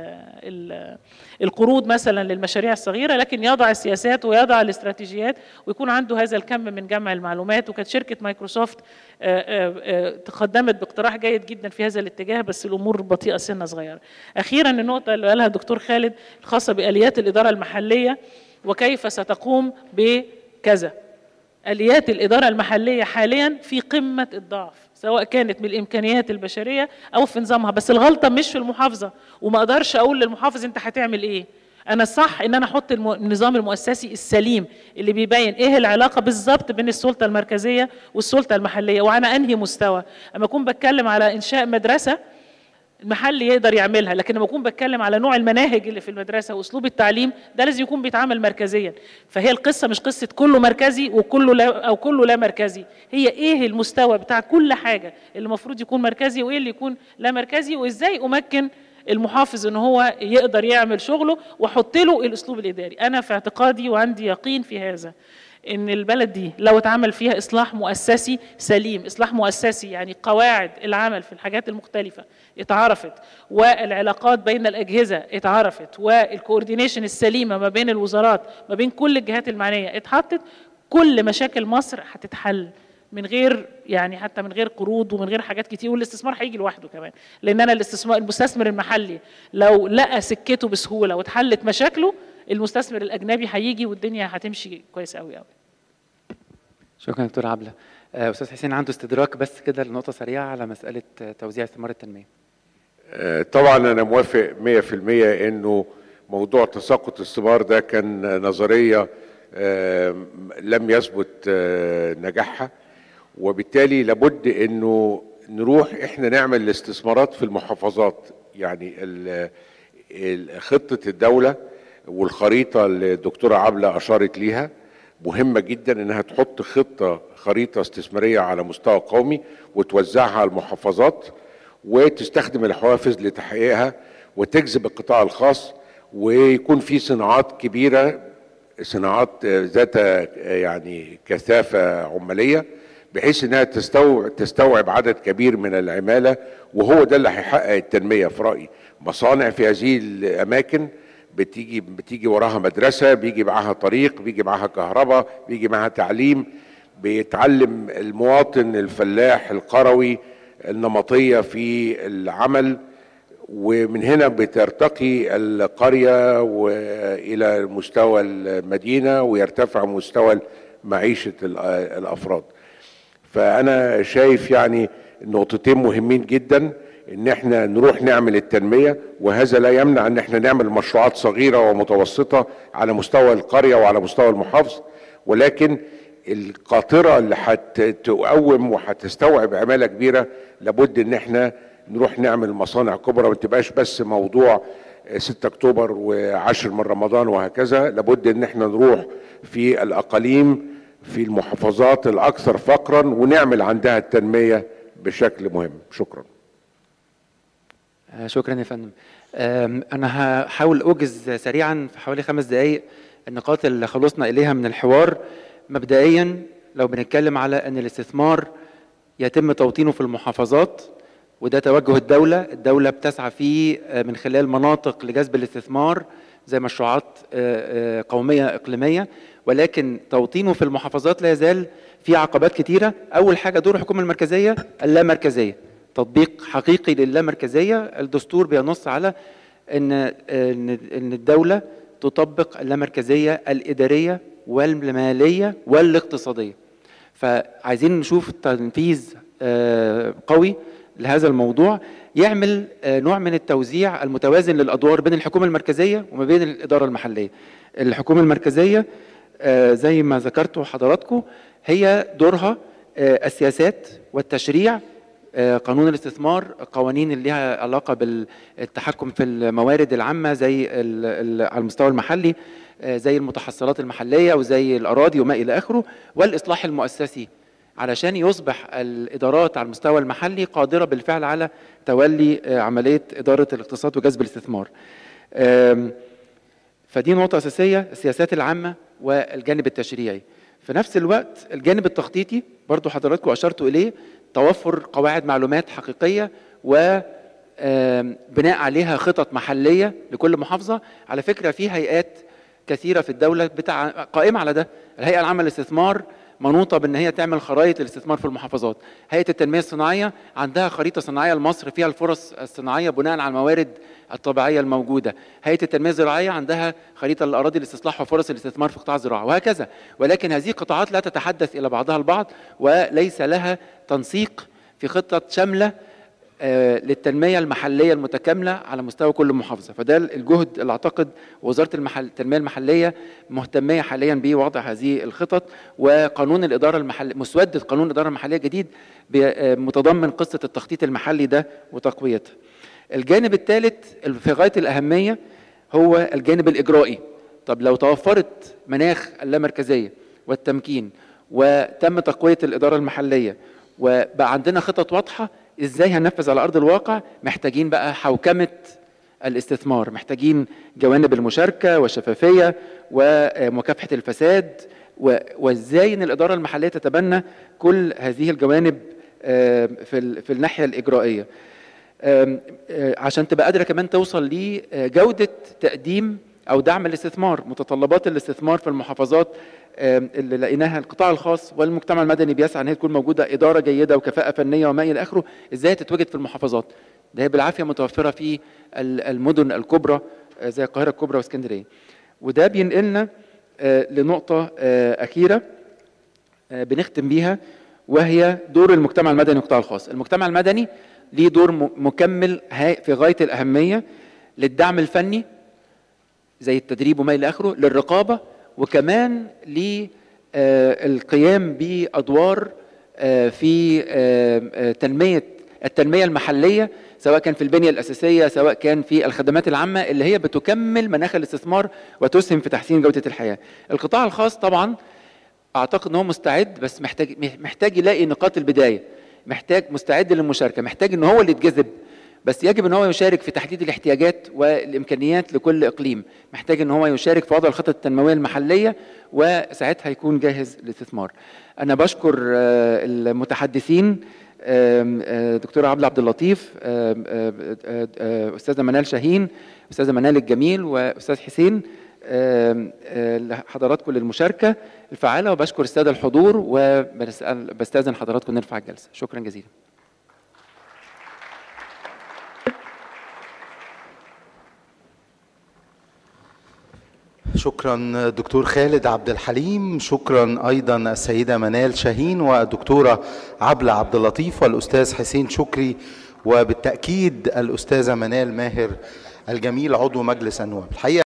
ال القروض مثلا للمشاريع الصغيره لكن يضع السياسات ويضع الاستراتيجيات ويكون عنده هذا الكم من جمع المعلومات وكانت شركه مايكروسوفت آه، آه، آه، تقدمت باقتراح جيد جدا في هذا الاتجاه بس الامور بطيئه سنه صغيره. اخيرا النقطه اللي قالها الدكتور خالد الخاصه باليات الاداره المحليه وكيف ستقوم بكذا. اليات الاداره المحليه حاليا في قمه الضعف سواء كانت من الامكانيات البشريه او في نظامها بس الغلطه مش في المحافظه وما اقدرش اقول للمحافظ انت هتعمل ايه انا الصح ان انا احط الم- النظام المؤسسي السليم اللي بيبين ايه العلاقه بالظبط بين السلطه المركزيه والسلطه المحليه وعلى انهي مستوى اما اكون بتكلم على انشاء مدرسه المحل يقدر يعملها لكن لما اكون بتكلم على نوع المناهج اللي في المدرسه واسلوب التعليم ده لازم يكون بيتعامل مركزيا فهي القصه مش قصه كله مركزي وكله لا او كله لا مركزي هي ايه المستوى بتاع كل حاجه اللي المفروض يكون مركزي وايه اللي يكون لا مركزي وازاي امكن المحافظ ان هو يقدر يعمل شغله واحط له الاسلوب الاداري انا في اعتقادي وعندي يقين في هذا ان البلد دي لو اتعمل فيها اصلاح مؤسسي سليم اصلاح مؤسسي يعني قواعد العمل في الحاجات المختلفه اتعرفت والعلاقات بين الاجهزه اتعرفت والكوردينيشن السليمه ما بين الوزارات ما بين كل الجهات المعنيه اتحطت كل مشاكل مصر هتتحل من غير يعني حتى من غير قروض ومن غير حاجات كتير والاستثمار هيجي لوحده كمان لان انا الاستثمار المستثمر المحلي لو لقى سكته بسهوله واتحلت مشاكله المستثمر الاجنبي هيجي والدنيا هتمشي كويس قوي قوي شكرا دكتور عبله آه، استاذ حسين عنده استدراك بس كده لنقطه سريعه على مساله آه، توزيع ثمار التنميه آه، طبعا انا موافق 100% انه موضوع تساقط الثمار ده كان نظريه آه، لم يثبت آه، نجاحها وبالتالي لابد انه نروح احنا نعمل الاستثمارات في المحافظات يعني ال- ال- خطه الدوله والخريطه اللي الدكتوره عبله اشارت ليها مهمة جدا انها تحط خطة خريطة استثمارية على مستوى قومي وتوزعها على المحافظات وتستخدم الحوافز لتحقيقها وتجذب القطاع الخاص ويكون في صناعات كبيرة صناعات آه، ذات آه، يعني كثافة عمالية بحيث انها تستوعب, تستوعب عدد كبير من العمالة وهو ده اللي هيحقق التنمية في رأيي مصانع في هذه الأماكن بتيجي بتيجي وراها مدرسة بيجي معاها طريق بيجي معاها كهرباء بيجي معاها تعليم بيتعلم المواطن الفلاح القروي النمطية في العمل ومن هنا بترتقي القرية وإلى مستوى المدينة ويرتفع مستوى معيشة ال- الأفراد فأنا شايف يعني نقطتين مهمين جدا ان احنا نروح نعمل التنمية وهذا لا يمنع ان احنا نعمل مشروعات صغيرة ومتوسطة على مستوى القرية وعلى مستوى المحافظة ولكن القاطرة اللي هتقوم وهتستوعب عمالة كبيرة لابد ان احنا نروح نعمل مصانع كبرى ما تبقاش بس موضوع 6 اكتوبر و10 من رمضان وهكذا لابد ان احنا نروح في الاقاليم في المحافظات الاكثر فقرا ونعمل عندها التنمية بشكل مهم شكرا آه، شكرا يا فندم آم، انا هحاول اوجز سريعا في حوالي خمس دقائق النقاط اللي خلصنا اليها من الحوار مبدئيا لو بنتكلم على ان الاستثمار يتم توطينه في المحافظات وده توجه الدولة الدولة بتسعى فيه آه، من خلال مناطق لجذب الاستثمار زي مشروعات آه، آه، قومية إقليمية ولكن توطينه في المحافظات لا يزال في عقبات كتيرة أول حاجة دور الحكومة المركزية اللامركزية تطبيق حقيقي للامركزية الدستور بينص على ان ان إن الدولة تطبق اللامركزية الإدارية والمالية والاقتصادية فعايزين نشوف تنفيذ آه، قوي لهذا الموضوع يعمل آه، نوع من التوزيع المتوازن للادوار بين الحكومه المركزيه وما بين الاداره المحليه. الحكومه المركزيه آه، زي ما ذكرتوا حضراتكم هي دورها آه، السياسات والتشريع آه، قانون الاستثمار قوانين اللي لها علاقه بالتحكم في الموارد العامه زي ال- ال- على المستوى المحلي آه، زي المتحصلات المحليه وزي الاراضي وما الى اخره والاصلاح المؤسسي علشان يصبح الادارات على المستوى المحلي قادره بالفعل على تولي آه، عمليه اداره الاقتصاد وجذب الاستثمار. آم، فدي نقطة أساسية السياسات العامة والجانب التشريعي في نفس الوقت الجانب التخطيطي برضو حضراتكم أشرتوا إليه توفر قواعد معلومات حقيقية و آم، بناء عليها خطط محلية لكل محافظة على فكرة في هيئات كثيرة في الدولة بتاع قائمة على ده الهيئة العامة للاستثمار منوطة بأن هي تعمل خرائط الاستثمار في المحافظات هيئة التنمية الصناعية عندها خريطة صناعية لمصر فيها الفرص الصناعية بناء على الموارد الطبيعية الموجودة هيئة التنمية الزراعية عندها خريطة للأراضي الاستصلاح وفرص الاستثمار في قطاع الزراعة وهكذا ولكن هذه القطاعات لا تتحدث إلى بعضها البعض وليس لها تنسيق في خطة شاملة آه، للتنمية المحلية المتكاملة على مستوى كل محافظة فده الجهد اللي أعتقد وزارة المحل التنمية المحلية مهتمية حاليا بوضع هذه الخطط وقانون الإدارة المحلية مسودة قانون الإدارة المحلية الجديد بي- آه، متضمن قصة التخطيط المحلي ده وتقويتها الجانب الثالث في غاية الأهمية هو الجانب الإجرائي طب لو توفرت مناخ اللامركزية والتمكين وتم تقوية الإدارة المحلية وبقى عندنا خطط واضحة ازاي هننفذ على ارض الواقع محتاجين بقى حوكمه الاستثمار محتاجين جوانب المشاركه والشفافيه ومكافحه الفساد و- وازاي ان الاداره المحليه تتبنى كل هذه الجوانب آه، في ال- في الناحيه الاجرائيه آم، آه، عشان تبقى قادره كمان توصل لجوده تقديم او دعم الاستثمار متطلبات الاستثمار في المحافظات آم، اللي لقيناها القطاع الخاص والمجتمع المدني بيسعى ان هي تكون موجوده اداره جيده وكفاءه فنيه وما الى اخره ازاي تتوجد في المحافظات ده هي بالعافيه متوفره في ال- المدن الكبرى آه، زي القاهره الكبرى واسكندريه وده بينقلنا آه، لنقطه آه، اخيره آه، بنختم بيها وهي دور المجتمع المدني والقطاع الخاص المجتمع المدني ليه دور م- مكمل هاي- في غايه الاهميه للدعم الفني زي التدريب وما الى اخره للرقابه وكمان للقيام بادوار آه، في آه، آه، تنميه التنميه المحليه سواء كان في البنيه الاساسيه سواء كان في الخدمات العامه اللي هي بتكمل مناخ الاستثمار وتسهم في تحسين جوده الحياه. القطاع الخاص طبعا اعتقد ان هو مستعد بس محتاج محتاج يلاقي نقاط البدايه محتاج مستعد للمشاركه محتاج ان هو اللي يتجذب بس يجب ان هو يشارك في تحديد الاحتياجات والامكانيات لكل اقليم محتاج ان هو يشارك في وضع الخطط التنمويه المحليه وساعتها يكون جاهز للاستثمار انا بشكر آه، المتحدثين آم، آه، دكتورة عبد عبد اللطيف آم، آه، آه، آه، استاذه منال شاهين استاذه منال الجميل واستاذ حسين آم، آه، لحضراتكم للمشاركه الفعاله وبشكر الساده الحضور وبستاذن حضراتكم نرفع الجلسه شكرا جزيلا شكرا دكتور خالد عبد الحليم شكرا ايضا السيده منال شاهين والدكتوره عبله عبد اللطيف والاستاذ حسين شكري وبالتاكيد الاستاذه منال ماهر الجميل عضو مجلس النواب الحقيقه